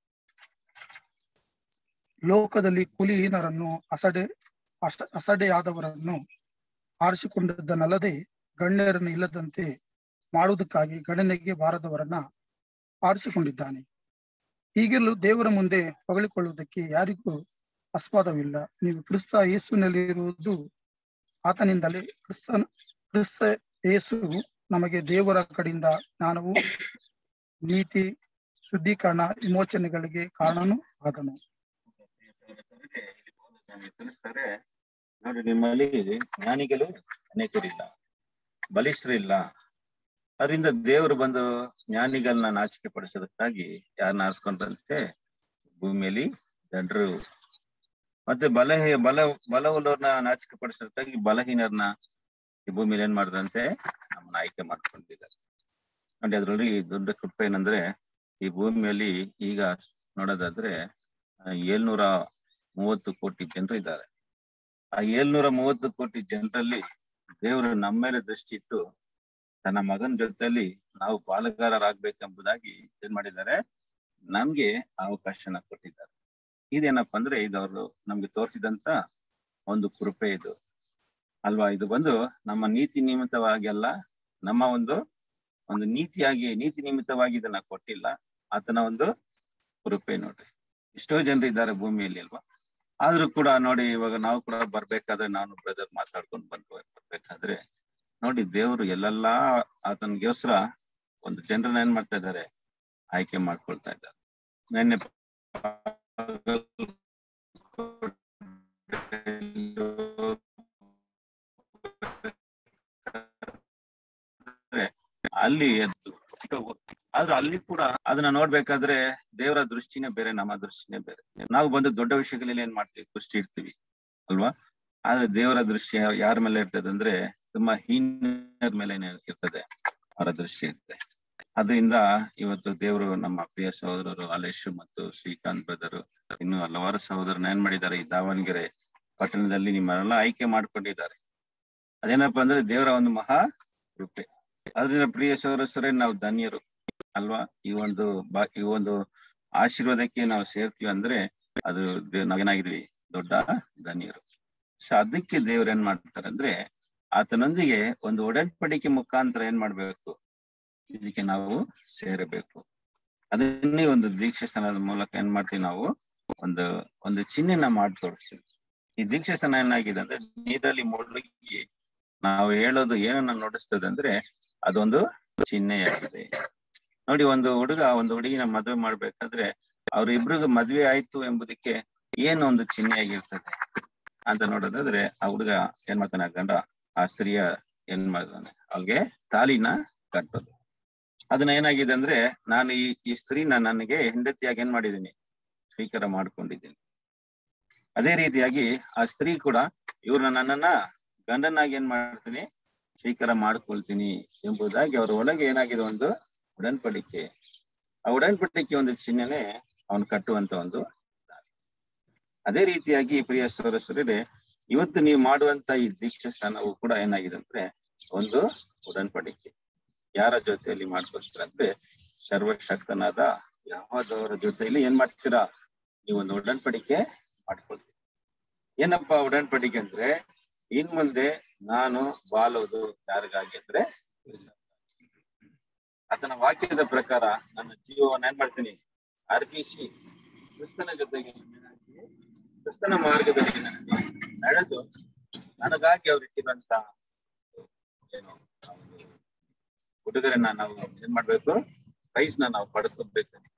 ಲೋಕದಲ್ಲಿ ಕುಲಿಹೀನರನ್ನು ಅಸಡೆ ಅಸ ಅಸಡೆಯಾದವರನ್ನು ಆರಿಸಿಕೊಂಡದ್ದನ್ನಲ್ಲದೆ ಗಣ್ಯರನ್ನು ಇಲ್ಲದಂತೆ ಮಾಡುವುದಕ್ಕಾಗಿ ಗಣನೆಗೆ ಬಾರದವರನ್ನ ಆರಿಸಿಕೊಂಡಿದ್ದಾನೆ ಹೀಗೆಲ್ಲೂ ದೇವರ ಮುಂದೆ ಹೊಗಳಿಕೊಳ್ಳುವುದಕ್ಕೆ ಯಾರಿಗೂ ಆಸ್ಪದವಿಲ್ಲ ನೀವು ಕ್ರಿಸ್ತ ಯೇಸುವಿನಲ್ಲಿರುವುದು ಆತನಿಂದಲೇ ಕ್ರಿಸ್ತನ ಕ್ರಿಸ್ತ ಯೇಸು ನಮಗೆ ದೇವರ ಕಡೆಯಿಂದ ಜ್ಞಾನವು ನೀತಿ ಶುದ್ಧೀಕರಣ ವಿಮೋಚನೆಗಳಿಗೆ ಕಾರಣನೂ ಆದನು ನಮಗೆ ತಿಳಿಸ್ತಾರೆ ನೋಡಿ ನಿಮ್ಮಲ್ಲಿ ಜ್ಞಾನಿಗಳು ಅನೇಕರಿಲ್ಲ ಬಲಿಷ್ಠರಿಲ್ಲ ಅದರಿಂದ ದೇವರು ಬಂದು ಜ್ಞಾನಿಗಳನ್ನ ನಾಚಿಕೆ ಪಡಿಸೋದಕ್ಕಾಗಿ ಯಾರನ್ನ ಆರಿಸ್ಕೊಂಡ್ರಂತೆ ಭೂಮಿಯಲ್ಲಿ ಜನರು ಮತ್ತೆ ಬಲ ಬಲ ಬಲವುಳ್ಳವ್ರನ್ನ ನಾಚಿಕೆ ಪಡಿಸೋದಕ್ಕಾಗಿ ಬಲಹೀನರನ್ನ ಈ ಭೂಮಿಯಲ್ಲಿ ಏನ್ ಮಾಡಿದಂತೆ ನಮ್ಮನ್ನ ಆಯ್ಕೆ ಮಾಡ್ಕೊಂಡಿದ್ದಾರೆ ನೋಡಿ ಅದ್ರಲ್ಲಿ ದೊಡ್ಡ ಕೃಪೆ ಏನಂದ್ರೆ ಈ ಭೂಮಿಯಲ್ಲಿ ಈಗ ನೋಡೋದಾದ್ರೆ ಆ, ಏಳ್ನೂರ ಮೂವತ್ತು ಕೋಟಿ ಜನರು ಇದ್ದಾರೆ ಆ ಏಳ್ನೂರ ಮೂವತ್ತು ಕೋಟಿ ಜನರಲ್ಲಿ ದೇವರು ನಮ್ಮ ಮೇಲೆ ದೃಷ್ಟಿ ಇಟ್ಟು ತನ್ನ ಮಗನ ಜೊತೆಯಲ್ಲಿ ನಾವು ಪಾಲುಗಾರರಾಗ್ಬೇಕೆಂಬುದಾಗಿ ಏನ್ ಮಾಡಿದ್ದಾರೆ ನಮ್ಗೆ ಅವಕಾಶನ ಕೊಟ್ಟಿದ್ದಾರೆ ಇದೇನಪ್ಪ ಅಂದ್ರೆ ಇದು ಅವರು ನಮ್ಗೆ ತೋರಿಸಿದಂತ ಒಂದು ಕೃಪೆ ಇದು ಅಲ್ವಾ ಇದು ಬಂದು ನಮ್ಮ ನೀತಿ ನಿಮಿತ್ತವಾಗಿ ಅಲ್ಲ ನಮ್ಮ ಒಂದು ಒಂದು ನೀತಿಯಾಗಿ ನೀತಿ ನಿಮಿತ್ತವಾಗಿ ಇದನ್ನ ಕೊಟ್ಟಿಲ್ಲ ಆತನ ಒಂದು ಕೃಪೆ ನೋಡ್ರಿ ಎಷ್ಟೋ ಜನರು ಇದ್ದಾರೆ ಭೂಮಿಯಲ್ಲಿ ಅಲ್ವಾ ಆದ್ರೂ ಕೂಡ ನೋಡಿ ಇವಾಗ ನಾವು ಕೂಡ ಬರ್ಬೇಕಾದ್ರೆ ನಾನು ಬ್ರದರ್ ಮಾತಾಡ್ಕೊಂಡು ಬಂದು ಬರ್ಬೇಕಾದ್ರೆ ನೋಡಿ ದೇವರು ಎಲ್ಲೆಲ್ಲಾ ಆತನಿಗೋಸ್ಕರ ಒಂದು ಜನರನ್ನ ಏನ್ ಮಾಡ್ತಾ ಇದ್ದಾರೆ ಆಯ್ಕೆ ಮಾಡ್ಕೊಳ್ತಾ ಇದ್ದಾರೆ ನಿನ್ನೆ ಅಲ್ಲಿ ಎದ್ದು ಆದ್ರೆ ಅಲ್ಲಿ ಕೂಡ ಅದನ್ನ ನೋಡ್ಬೇಕಾದ್ರೆ ದೇವರ ದೃಷ್ಟಿನೇ ಬೇರೆ ನಮ್ಮ ದೃಷ್ಟಿನೇ ಬೇರೆ ನಾವು ಬಂದು ದೊಡ್ಡ ವಿಷಯಗಳಲ್ಲಿ ಏನ್ ಮಾಡ್ತೀವಿ ದೃಷ್ಟಿ ಇಡ್ತೀವಿ ಅಲ್ವಾ ಆದ್ರೆ ದೇವರ ದೃಷ್ಟಿ ಯಾರ ಮೇಲೆ ಇರ್ತದೆ ಅಂದ್ರೆ ತುಂಬಾ ಹೀನರ ಮೇಲೆ ಇರ್ತದೆ ಅವರ ದೃಷ್ಟಿ ಇರ್ತದೆ ಅದರಿಂದ ಇವತ್ತು ದೇವರು ನಮ್ಮ ಪ್ರಿಯ ಸಹೋದರರು ಅಲೇಶ್ ಮತ್ತು ಶ್ರೀಕಾಂತ್ ಬ್ರದರು ಇನ್ನು ಹಲವಾರು ಸಹೋದರನ ಏನ್ ಮಾಡಿದ್ದಾರೆ ಈ ದಾವಣಗೆರೆ ಪಟ್ಟಣದಲ್ಲಿ ನಿಮ್ಮನ್ನೆಲ್ಲ ಆಯ್ಕೆ ಮಾಡ್ಕೊಂಡಿದ್ದಾರೆ ಅದೇನಪ್ಪಾ ಅಂದ್ರೆ ದೇವರ ಒಂದು ಮಹಾ ಕೃಪೆ ಅದರಿಂದ ಪ್ರಿಯ ಸಹೋದರರೇ ನಾವು ಧನ್ಯರು ಅಲ್ವಾ ಈ ಒಂದು ಬಾ ಈ ಒಂದು ಆಶೀರ್ವಾದಕ್ಕೆ ನಾವು ಸೇರ್ತೀವಿ ಅಂದ್ರೆ ಅದು ದೇ- ನಾವೇನಾಗಿದ್ವಿ ದೊಡ್ಡ ಧನ್ಯರು ಸೊ ಅದಕ್ಕೆ ದೇವ್ರು ಏನ್ ಮಾಡ್ತಾರೆ ಅಂದ್ರೆ ಆತನೊಂದಿಗೆ ಒಂದು ಒಡன்பಡಿಕೆ ಮುಖಾಂತರ ಏನ್ ಮಾಡ್ಬೇಕು ಇದಕ್ಕೆ ನಾವು ಸೇರಬೇಕು ಅದನ್ನೇ ಒಂದು ದೀಕ್ಷೆ ಸ್ಥಾನದ ಮೂಲಕ ಏನ್ ಮಾಡ್ತೀವಿ ನಾವು ಒಂದು ಒಂದು ಚಿಹ್ನೆನ ಮಾಡಿ ತೋರಿಸ್ತೀವಿ ಈ ದೀಕ್ಷೆ ಸ್ಥಾನ ಏನಾಗಿದೆ ಅಂದ್ರೆ ನೀರಲ್ಲಿ ಮುಳುಗಿ ನಾವು ಹೇಳೋದು ಏನನ್ನ ನೋಡಿಸ್ತದೆ ಅಂದ್ರೆ ಅದೊಂದು ಚಿಹ್ನೆಯಾಗಿದೆ ನೋಡಿ ಒಂದು ಹುಡುಗ ಒಂದು ಹುಡುಗಿನ ಮದುವೆ ಮಾಡ್ಬೇಕಾದ್ರೆ ಅವ್ರಿಬ್ರಿಗೂ ಮದ್ವೆ ಆಯ್ತು ಎಂಬುದಕ್ಕೆ ಏನು ಒಂದು ಚಿಹ್ನೆಯಾಗಿರ್ತದೆ ಅಂತ ನೋಡೋದಾದ್ರೆ ಆ ಹುಡುಗ ಏನ್ ಮಾಡ್ತಾನೆ ಆ ಗಂಡ ಆ ಸ್ತ್ರೀಯ ಏನ್ ಮಾಡ್ತಾನೆ ಅವ್ಗೆ ತಾಲಿನ ಕಟ್ಟೋದು ಅದನ್ನ ಏನಾಗಿದೆ ಅಂದ್ರೆ ನಾನು ಈ ಈ ಸ್ತ್ರೀನ ನನಗೆ ಹೆಂಡತಿಯಾಗಿ ಏನ್ ಮಾಡಿದ್ದೀನಿ ಸ್ವೀಕಾರ ಮಾಡ್ಕೊಂಡಿದ್ದೀನಿ ಅದೇ ರೀತಿಯಾಗಿ ಆ ಸ್ತ್ರೀ ಕೂಡ ಇವ್ರನ್ನ ನನ್ನನ್ನ ಗಂಡನಾಗಿ ಏನ್ ಮಾಡ್ತೀನಿ ಸ್ವೀಕಾರ ಮಾಡ್ಕೊಳ್ತೀನಿ ಎಂಬುದಾಗಿ ಅವ್ರ ಒಳಗೆ ಏನಾಗಿದೆ ಒಂದು ಉಡನ್ಪಡಿಕೆ ಆ ಉಡನ್ಪಡಿಕೆ ಒಂದು ಚಿಹ್ನೆನೆ ಅವನು ಕಟ್ಟುವಂತ ಒಂದು ದಾರಿ. ಅದೇ ರೀತಿಯಾಗಿ ಪ್ರಿಯ ಸೋದರರೇ ಇವತ್ತು ನೀವು ಮಾಡುವಂತ ಈ ದೀಕ್ಷಾ ಸ್ಥಾನವು ಕೂಡ ಏನಾಗಿದೆ ಅಂದ್ರೆ ಒಂದು ಉಡನ್ಪಡಿಕೆ ಯಾರ ಜೊತೆಯಲ್ಲಿ ಮಾಡ್ಕೊಳ್ತೀರ ಅಂದ್ರೆ ಸರ್ವಶಕ್ತನಾದ ಯಾವದವರ ಜೊತೆಯಲ್ಲಿ ಏನ್ ಮಾಡ್ತೀರಾ ನೀವು ಒಂದು ಉಡನ್ಪಡಿಕೆ ಮಾಡ್ಕೊಳ್ತೀರಿ ಏನಪ್ಪಾ ಉಡನ್ಪಡಿಕೆ ಅಂದ್ರೆ ಇನ್ ಮುಂದೆ ನಾನು ಬಾಳೋದು ಯಾರಿಗಾಗಿ ಅಂದ್ರೆ ಆತನ ವಾಕ್ಯದ ಪ್ರಕಾರ ನನ್ನ ಜೀವವನ್ನು ಏನ್ ಮಾಡ್ತೀನಿ ಅರ್ಪಿಸಿ ಕ್ರಿಸ್ತನ ಜೊತೆಗೆ ನನ್ನನ್ನಾಗಿ, ಕ್ರಿಸ್ತನ ಮಾರ್ಗದಲ್ಲಿ ನನಗೆ ನಡೆದು ನನಗಾಗಿ ಅವ್ರು ಇಟ್ಟಿರುವಂತ ಏನು ಆ ಒಂದು ಉಡುಗೊರೆನ ನಾವು ಏನ್ ಮಾಡ್ಬೇಕು ಪ್ರೈಸ್ ನ ನಾವು ಪಡ್ಕೊಬೇಕು ಅಂತ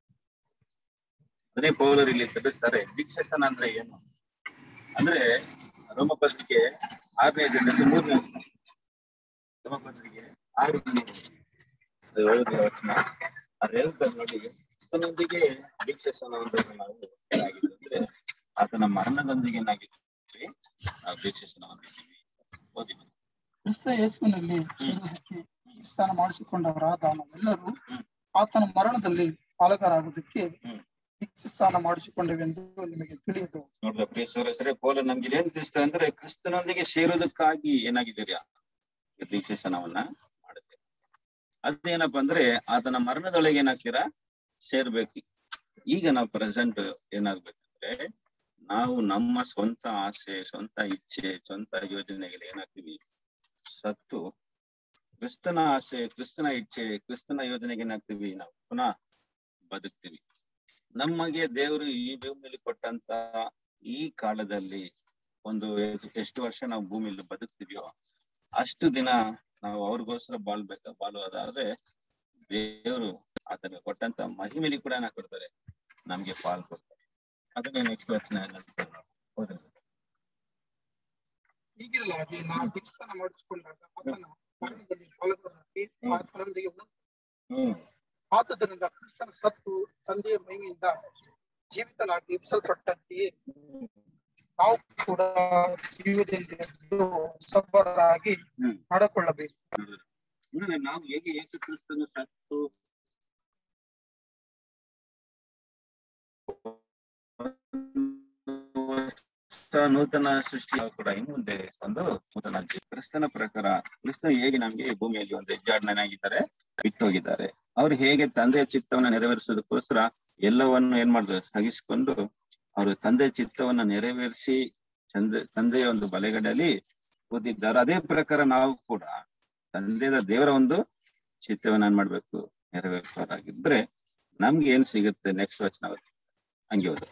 ಅದೇ ಪೌಲರು ಇಲ್ಲಿ ತಿಳಿಸ್ತಾರೆ ದೀಕ್ಷಾಸನ ಅಂದ್ರೆ ಏನು ಅಂದ್ರೆ ರೋಮಪತ್ರಿಕೆ ಆರನೇ ದಿನದಲ್ಲಿ ಮೂರನೇ ವಚನ. ರೋಮಪತ್ರಿಕೆ ಆರು ಅದು ಏಳನೇ ವಚನ ಅದು ಹೇಳ್ತಾರೆ ನೋಡಿ ಕ್ರಿಸ್ತನೊಂದಿಗೆ ದೀಕ್ಷಾಸನ ಅಂದ್ರೆ ನಾವು ಏನಾಗಿದೆ ಅಂದ್ರೆ ಆತನ ಮರಣದೊಂದಿಗೆ ಏನಾಗಿದ್ದೀವಿ ನಾವು ದೀಕ್ಷಾಸನ ಹೊಂದಿದ್ದೀವಿ ಓದಿ ಬನ್ನಿ. ಕ್ರಿಸ್ತ ಯೇಸುವಿನಲ್ಲಿ ಸೇರುವುದಕ್ಕೆ ಸ್ಥಾನ ಮಾಡಿಸಿಕೊಂಡವರಾದ ನಾವೆಲ್ಲರೂ ಆತನ ಮರಣದಲ್ಲಿ ಪಾಲಕರಾಗುವುದಕ್ಕೆ ಹ್ಮ್. ದೀಕ್ಷೆ ಸ್ನಾನ ಮಾಡಿಸಿಕೊಂಡೆವೆಂದು ನಿಮಗೆ ತಿಳಿಯುವುದು ನೋಡಿದ ಪ್ರಿಯ ಸಹೋದರರೇ ಪೌಲ ನಮ್ಗೆ ಏನ್ ತಿಳಿಸ್ತದೆ ಅಂದ್ರೆ ಕ್ರಿಸ್ತನೊಂದಿಗೆ ಸೇರೋದಕ್ಕಾಗಿ ಏನಾಗಿದ್ದೀರಾ ದೀಕ್ಷಾಸನವನ್ನ ಮಾಡುತ್ತೆ ಅದೇನಪ್ಪ ಅಂದ್ರೆ ಆತನ ಮರಣದೊಳಗೆ ಏನಾಗ್ತೀರಾ ಸೇರ್ಬೇಕು ಈಗ ನಾವು ಪ್ರೆಸೆಂಟ್ ಏನಾಗ್ಬೇಕಂದ್ರೆ ನಾವು ನಮ್ಮ ಸ್ವಂತ ಆಸೆ ಸ್ವಂತ ಇಚ್ಛೆ ಸ್ವಂತ ಯೋಜನೆಗಳು ಏನಾಗ್ತೀವಿ ಸತ್ತು ಕ್ರಿಸ್ತನ ಆಸೆ ಕ್ರಿಸ್ತನ ಇಚ್ಛೆ ಕ್ರಿಸ್ತನ ಯೋಜನೆಗೆ ಏನಾಗ್ತೀವಿ ನಾವು ಪುನಃ ಬದುಕ್ತೀವಿ ನಮಗೆ ದೇವರು ಈ ಭೂಮಿಯಲ್ಲಿ ಕೊಟ್ಟಂತ ಈ ಕಾಲದಲ್ಲಿ ಒಂದು ಎಷ್ಟ್- ಎಷ್ಟು ವರ್ಷ ನಾವು ಭೂಮಿಯಲ್ಲಿ ಬದುಕ್ತಿದ್ಯೋ ಅಷ್ಟು ದಿನ ನಾವು ಅವ್ರಿಗೋಸ್ಕರ ಬಾಳ್ಬೇಕ ಬಾಳುವುದಾದ್ರೆ ದೇವರು ಆತನಿಗೆ ಕೊಟ್ಟಂತ ಮಹಿಮೆಲಿ ಕೂಡ ಏನ ಕೊಡ್ತಾರೆ ನಮ್ಗೆ ಪಾಲ್ ಕೊಡ್ತಾರೆ ಅದನ್ನೇ ನೆಕ್ಸ್ಟ್ ವಚನ ಏನಂತ ಓದೋಣ. ಹೀಗಿರಲಾಗಿ ನಾವು ದೀಕ್ಷೆ ಸ್ನಾನ ಮಾಡಿಸಿಕೊಂಡಾಗ ಆತನ ಮರಣದಲ್ಲಿ ಪಾಲಕರಾಗಿ ಆತನೊಂದಿಗೆ ಹ್ಮ್ ಆತದರಿಂದ ಕ್ರಿಸ್ತನ ಸತ್ತು ತಂದೆಯ ಮಹಿಮೆಯಿಂದ ಜೀವಿತನಾಗಿ ಎಬ್ಬಿಸಲ್ಪಟ್ಟಂತೆಯೇ ನಾವು ಕೂಡ ಜೀವದಲ್ಲಿ ಸಬ್ಬರಾಗಿ ಹ್ಮ್. ನಡ್ಕೊಳ್ಳಬೇಕು ಅಂದ್ರೆ ನಾವು ಹೇಗೆ ಯೇಸು ಕ್ರಿಸ್ತನು ಸತ್ತು ಹೊಸ ನೂತನ ಸೃಷ್ಟಿ ಕೂಡ ಇನ್ನು ಮುಂದೆ ಒಂದು ನೂತನ ಜೀವ. ಕ್ರಿಸ್ತನ ಪ್ರಕಾರ ಕ್ರಿಸ್ತ ಹೇಗೆ ನಮ್ಗೆ ಈ ಭೂಮಿಯಲ್ಲಿ ಒಂದು ಹೆಜ್ಜಾಡ್ನಾಗಿದ್ದಾರೆ ಬಿಟ್ಟು ಹೋಗಿದ್ದಾರೆ ಅವ್ರು ಹೇಗೆ ತಂದೆಯ ಚಿತ್ತವನ್ನ ನೆರವೇರಿಸೋದಕ್ಕೋಸ್ಕರ ಎಲ್ಲವನ್ನು ಏನ್ ಮಾಡಿದ್ರು ಸಹಿಸಿಕೊಂಡು ಅವರು ತಂದೆಯ ಚಿತ್ತವನ್ನ ನೆರವೇರಿಸಿ ಚಂದ ತಂದೆಯ ಒಂದು ಬಲೆಗಡಲಿ ಕೂತಿದ್ದಾರೆ ಅದೇ ಪ್ರಕಾರ ನಾವು ಕೂಡ ತಂದೆಯ ದೇವರ ಒಂದು ಚಿತ್ತವನ್ನ ಏನ್ ಮಾಡ್ಬೇಕು ನೆರವೇರಿಸೋರಾಗಿದ್ರೆ ನಮ್ಗೆ ಏನ್ ಸಿಗುತ್ತೆ ನೆಕ್ಸ್ಟ್ ವಚನ ಓದಿ. ಹಂಗೆ ಹೋದ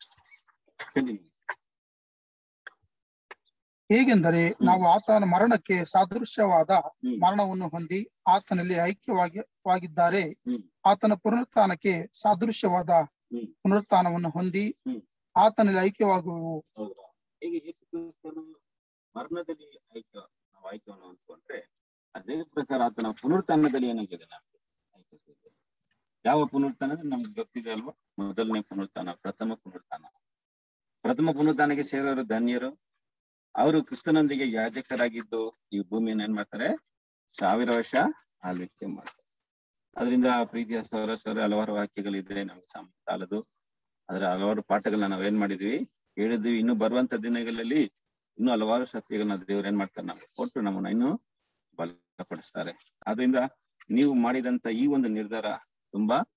ಹೇಗೆಂದರೆ ನಾವು ಆತನ ಮರಣಕ್ಕೆ ಸಾದೃಶ್ಯವಾದ ಹ್ಮ್. ಮರಣವನ್ನು ಹೊಂದಿ ಆತನಲ್ಲಿ ಐಕ್ಯವಾಗಿ ವಾಗಿದ್ದಾರೆ ಹ್ಮ್. ಆತನ ಪುನರುತ್ಥಾನಕ್ಕೆ ಸಾದೃಶ್ಯವಾದ ಹ್ಮ್. ಪುನರುತ್ಥಾನವನ್ನು ಹೊಂದಿ ಹ್ಮ್. ಆತನಲ್ಲಿ ಐಕ್ಯವಾಗುವು ಹೌದಾ ಈಗ ಯೇಸು ಕ್ರಿಸ್ತನು ಮರಣದಲ್ಲಿ ಐಕ್ಯ ನಾವು ಐಕ್ಯವನ್ನು ಹೊಂದ್ಕೊಂಡ್ರೆ ಅದೇ ಪ್ರಕಾರ ಆತನ ಪುನರುತ್ಥಾನದಲ್ಲಿ ಏನಾಗಿದೆ ನಮ್ಗೆ ಐಕ್ಯ ಸಿಗುತ್ತೆ. ಯಾವ ಪುನರುತ್ಥಾನ ಅಂದ್ರೆ ನಮ್ಗೆ ಗೊತ್ತಿದೆ ಅಲ್ವಾ ಮೊದಲನೇ ಪುನರುತ್ಥಾನ ಪ್ರಥಮ ಪುನರುತ್ಥಾನ ಪ್ರಥಮ ಪುನರುತ್ಥಾನಕ್ಕೆ ಸೇರೋರು ಧನ್ಯರು ಅವರು ಕ್ರಿಸ್ತನೊಂದಿಗೆ ಯಾಜಕರಾಗಿದ್ದು ಈ ಭೂಮಿಯನ್ನು ಏನ್ ಮಾಡ್ತಾರೆ ಸಾವಿರ ವರ್ಷ ಆಳ್ವಿಕೆ ಮಾಡ್ತಾರೆ ಅದರಿಂದ ಪ್ರೀತಿಯ ಸೌರ ಸೌರ ಹಲವಾರು ವಾಕ್ಯಗಳಿದೆ ನಮ್ಗೆ ಸಮ ಸಾಲದು ಅದರ ಹಲವಾರು ಪಾಠಗಳನ್ನ ನಾವೇನ್ ಮಾಡಿದ್ವಿ ಹೇಳಿದ್ವಿ ಇನ್ನು ಬರುವಂತ ದಿನಗಳಲ್ಲಿ ಇನ್ನು ಹಲವಾರು ಸತ್ಯಗಳನ್ನ ದೇವ್ರು ಏನ್ ಮಾಡ್ತಾರೆ ನಮ್ಗೆ ಕೊಟ್ಟು ನಮ್ಮನ್ನ ಇನ್ನು ಬಲಪಡಿಸ್ತಾರೆ ಆದ್ರಿಂದ ನೀವು ಮಾಡಿದಂತ ಈ ಒಂದು ನಿರ್ಧಾರ ತುಂಬಾ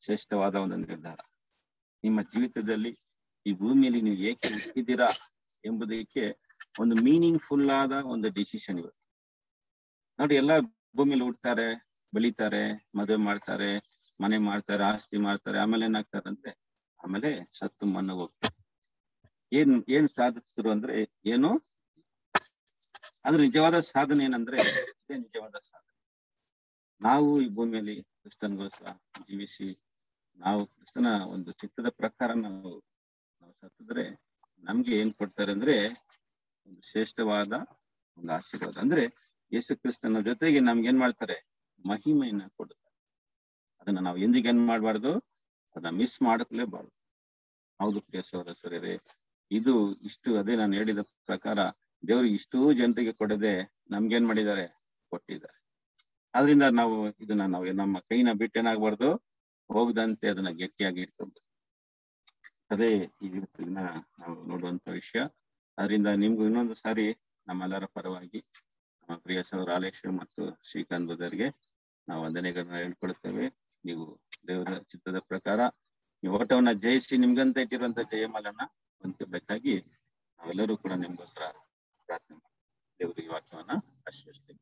ಶ್ರೇಷ್ಠವಾದ ಒಂದು ನಿರ್ಧಾರ ನಿಮ್ಮ ಜೀವಿತದಲ್ಲಿ ಈ ಭೂಮಿಯಲ್ಲಿ ನೀವು ಏಕೆ ಹುಟ್ಟಿದ್ದೀರಾ ಎಂಬುದಕ್ಕೆ ಒಂದು ಮೀನಿಂಗ್ ಫುಲ್ ಆದ ಒಂದು ಡಿಸಿಷನ್ ಇವತ್ತು ನೋಡಿ ಎಲ್ಲ ಭೂಮಿಯಲ್ಲಿ ಹುಡ್ತಾರೆ ಬೆಳಿತಾರೆ ಮದುವೆ ಮಾಡ್ತಾರೆ ಮನೆ ಮಾಡ್ತಾರೆ ಆಸ್ತಿ ಮಾಡ್ತಾರೆ ಆಮೇಲೆ ಏನಾಗ್ತಾರೆ ಅಂದ್ರೆ ಆಮೇಲೆ ಸತ್ತು ಮಣ್ಣು ಹೋಗ್ತಾರೆ ಏನ್ ಏನ್ ಸಾಧಿಸಿದ್ರು ಅಂದ್ರೆ ಏನು ಅದ್ರ ನಿಜವಾದ ಸಾಧನೆ ಏನಂದ್ರೆ ಇದೇ ನಿಜವಾದ ಸಾಧನೆ ನಾವು ಈ ಭೂಮಿಯಲ್ಲಿ ಕ್ರಿಸ್ತನ್ಗೋಸ್ಕರ ಜೀವಿಸಿ ನಾವು ಕ್ರಿಸ್ತನ ಒಂದು ಚಿತ್ತದ ಪ್ರಕಾರ ನಾವು ನಾವು ಸತ್ತಿದ್ರೆ ನಮ್ಗೆ ಏನ್ ಕೊಡ್ತಾರೆ ಅಂದ್ರೆ ಒಂದು ಶ್ರೇಷ್ಠವಾದ ಒಂದು ಆಶೀರ್ವಾದ ಅಂದ್ರೆ ಯೇಸು ಕ್ರಿಸ್ತನ ಜೊತೆಗೆ ನಮ್ಗೆ ಏನ್ ಮಾಡ್ತಾರೆ ಮಹಿಮೆಯನ್ನ ಕೊಡುತ್ತಾರೆ ಅದನ್ನ ನಾವು ಎಂದಿಗೆ ಏನ್ ಮಾಡ್ಬಾರ್ದು ಅದನ್ನ ಮಿಸ್ ಮಾಡಕ್ಲೇಬಾರ್ದು ಹೌದು ಪ್ರಿಯ ಸಹೋದರರೇ ಇದು ಇಷ್ಟು ಅದೇ ನಾನು ಹೇಳಿದ ಪ್ರಕಾರ ದೇವರು ಇಷ್ಟೂ ಜನರಿಗೆ ಕೊಡದೆ ನಮ್ಗೇನ್ ಮಾಡಿದ್ದಾರೆ ಕೊಟ್ಟಿದ್ದಾರೆ ಆದ್ರಿಂದ ನಾವು ಇದನ್ನ ನಾವು ನಮ್ಮ ಕೈನ ಬಿಟ್ಟೇನಾಗ್ಬಾರ್ದು ಹೋಗದಂತೆ ಅದನ್ನ ಗಟ್ಟಿಯಾಗಿ ಇಟ್ಕೊಬೇಕು ಅದೇ ಇವತ್ತಿನ ನಾವು ನೋಡುವಂತ ವಿಷಯ ಅದರಿಂದ ನಿಮ್ಗೂ ಇನ್ನೊಂದು ಸಾರಿ ನಮ್ಮೆಲ್ಲರ ಪರವಾಗಿ ನಮ್ಮ ಪ್ರಿಯ ಸಹೋದರ ಆಲೇಶ್ವರ್ ಮತ್ತು ಶ್ರೀಕಾಂತ್ ಬದರ್ಗೆ ನಾವು ವಂದನೆಗಳನ್ನ ಹೇಳ್ಕೊಳ್ತೇವೆ ನೀವು ದೇವರ ಚಿತ್ತದ ಪ್ರಕಾರ ನೀವು ಓಟವನ್ನ ಜಯಿಸಿ ನಿಮ್ಗಂತ ಇಟ್ಟಿರುವಂತ ಜಯಮಾಲನ್ನ ಹೊಂದಬೇಕಾಗಿ ನಾವೆಲ್ಲರೂ ಕೂಡ ನಿಮ್ಗೋಸ್ಕರ ಪ್ರಾರ್ಥನೆ ಮಾಡಿ ದೇವರಿಗೆ ವಾಕ್ಯವನ್ನ ಆಶೀರ್ವದಿಸ್ತೇವೆ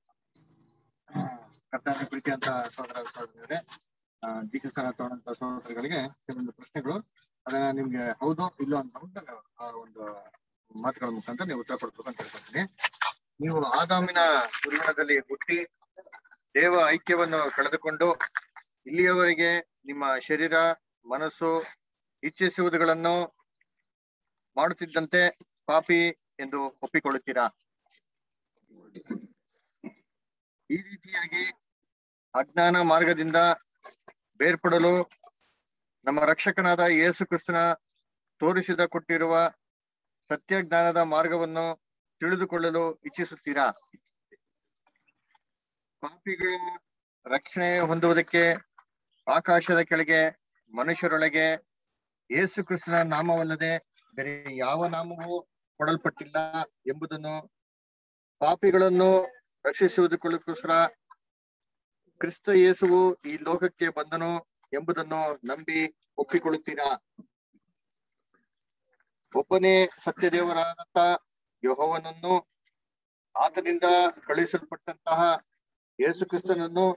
ಕರ್ತವ್ಯ ಪ್ರೀತಿ ಅಂತ ಸಹೋದರ ಸಹೋದರಿಯರೇ ದೀಕ್ಷಾಸ್ಥಾನ ತಗೊಂಡಂತ ಸಹೋದರಗಳಿಗೆ ಕೆಲವೊಂದು ಪ್ರಶ್ನೆಗಳು ಅದನ್ನ ನಿಮ್ಗೆ ಹೌದು ಇಲ್ಲೋ ಅಂತ ಅಂದ್ಬಿಟ್ಟು ಆ ಒಂದು ಮಾತುಗಳ ಮುಖಾಂತರ ನೀವು ಉತ್ತರ ಕೊಡ್ಬೇಕು ಅಂತ ಹೇಳ್ಕೊತೀನಿ ನೀವು ಆದಾಮಿನ ಉಲ್ಬಣದಲ್ಲಿ ಹುಟ್ಟಿ ದೇವ ಐಕ್ಯವನ್ನು ಕಳೆದುಕೊಂಡು ಇಲ್ಲಿಯವರೆಗೆ ನಿಮ್ಮ ಶರೀರ ಮನಸ್ಸು ಇಚ್ಛಿಸುವುದುಗಳನ್ನು ಮಾಡುತ್ತಿದ್ದಂತೆ ಪಾಪಿ ಎಂದು ಒಪ್ಪಿಕೊಳ್ಳುತ್ತೀರಾ ಈ ರೀತಿಯಾಗಿ ಅಜ್ಞಾನ ಮಾರ್ಗದಿಂದ ಬೇರ್ಪಡಲು ನಮ್ಮ ರಕ್ಷಕನಾದ ಯೇಸು ಕ್ರಿಸ್ತನ ತೋರಿಸಿದ ಕೊಟ್ಟಿರುವ ಸತ್ಯ ಜ್ಞಾನದ ಮಾರ್ಗವನ್ನು ತಿಳಿದುಕೊಳ್ಳಲು ಇಚ್ಛಿಸುತ್ತೀರಾ ಪಾಪಿಗಳ ರಕ್ಷಣೆ ಹೊಂದುವುದಕ್ಕೆ ಆಕಾಶದ ಕೆಳಗೆ ಮನುಷ್ಯರೊಳಗೆ ಯೇಸು ಕ್ರಿಸ್ತನ ನಾಮವಲ್ಲದೆ ಬೇರೆ ಯಾವ ನಾಮವೂ ಕೊಡಲ್ಪಟ್ಟಿಲ್ಲ ಎಂಬುದನ್ನು ಪಾಪಿಗಳನ್ನು ರಕ್ಷಿಸುವುದಕ್ಕೋಸ್ಕರ ಕ್ರಿಸ್ತ ಯೇಸುವು ಈ ಲೋಕಕ್ಕೆ ಬಂದನು ಎಂಬುದನ್ನು ನಂಬಿ ಒಪ್ಪಿಕೊಳ್ಳುತ್ತೀರಾ ಒಬ್ಬನೇ ಸತ್ಯದೇವರಾದಂತ ಯಹೋವನನ್ನು ಆತನಿಂದ ಕಳುಹಿಸಲ್ಪಟ್ಟಂತಹ ಯೇಸು ಕ್ರಿಸ್ತನನ್ನು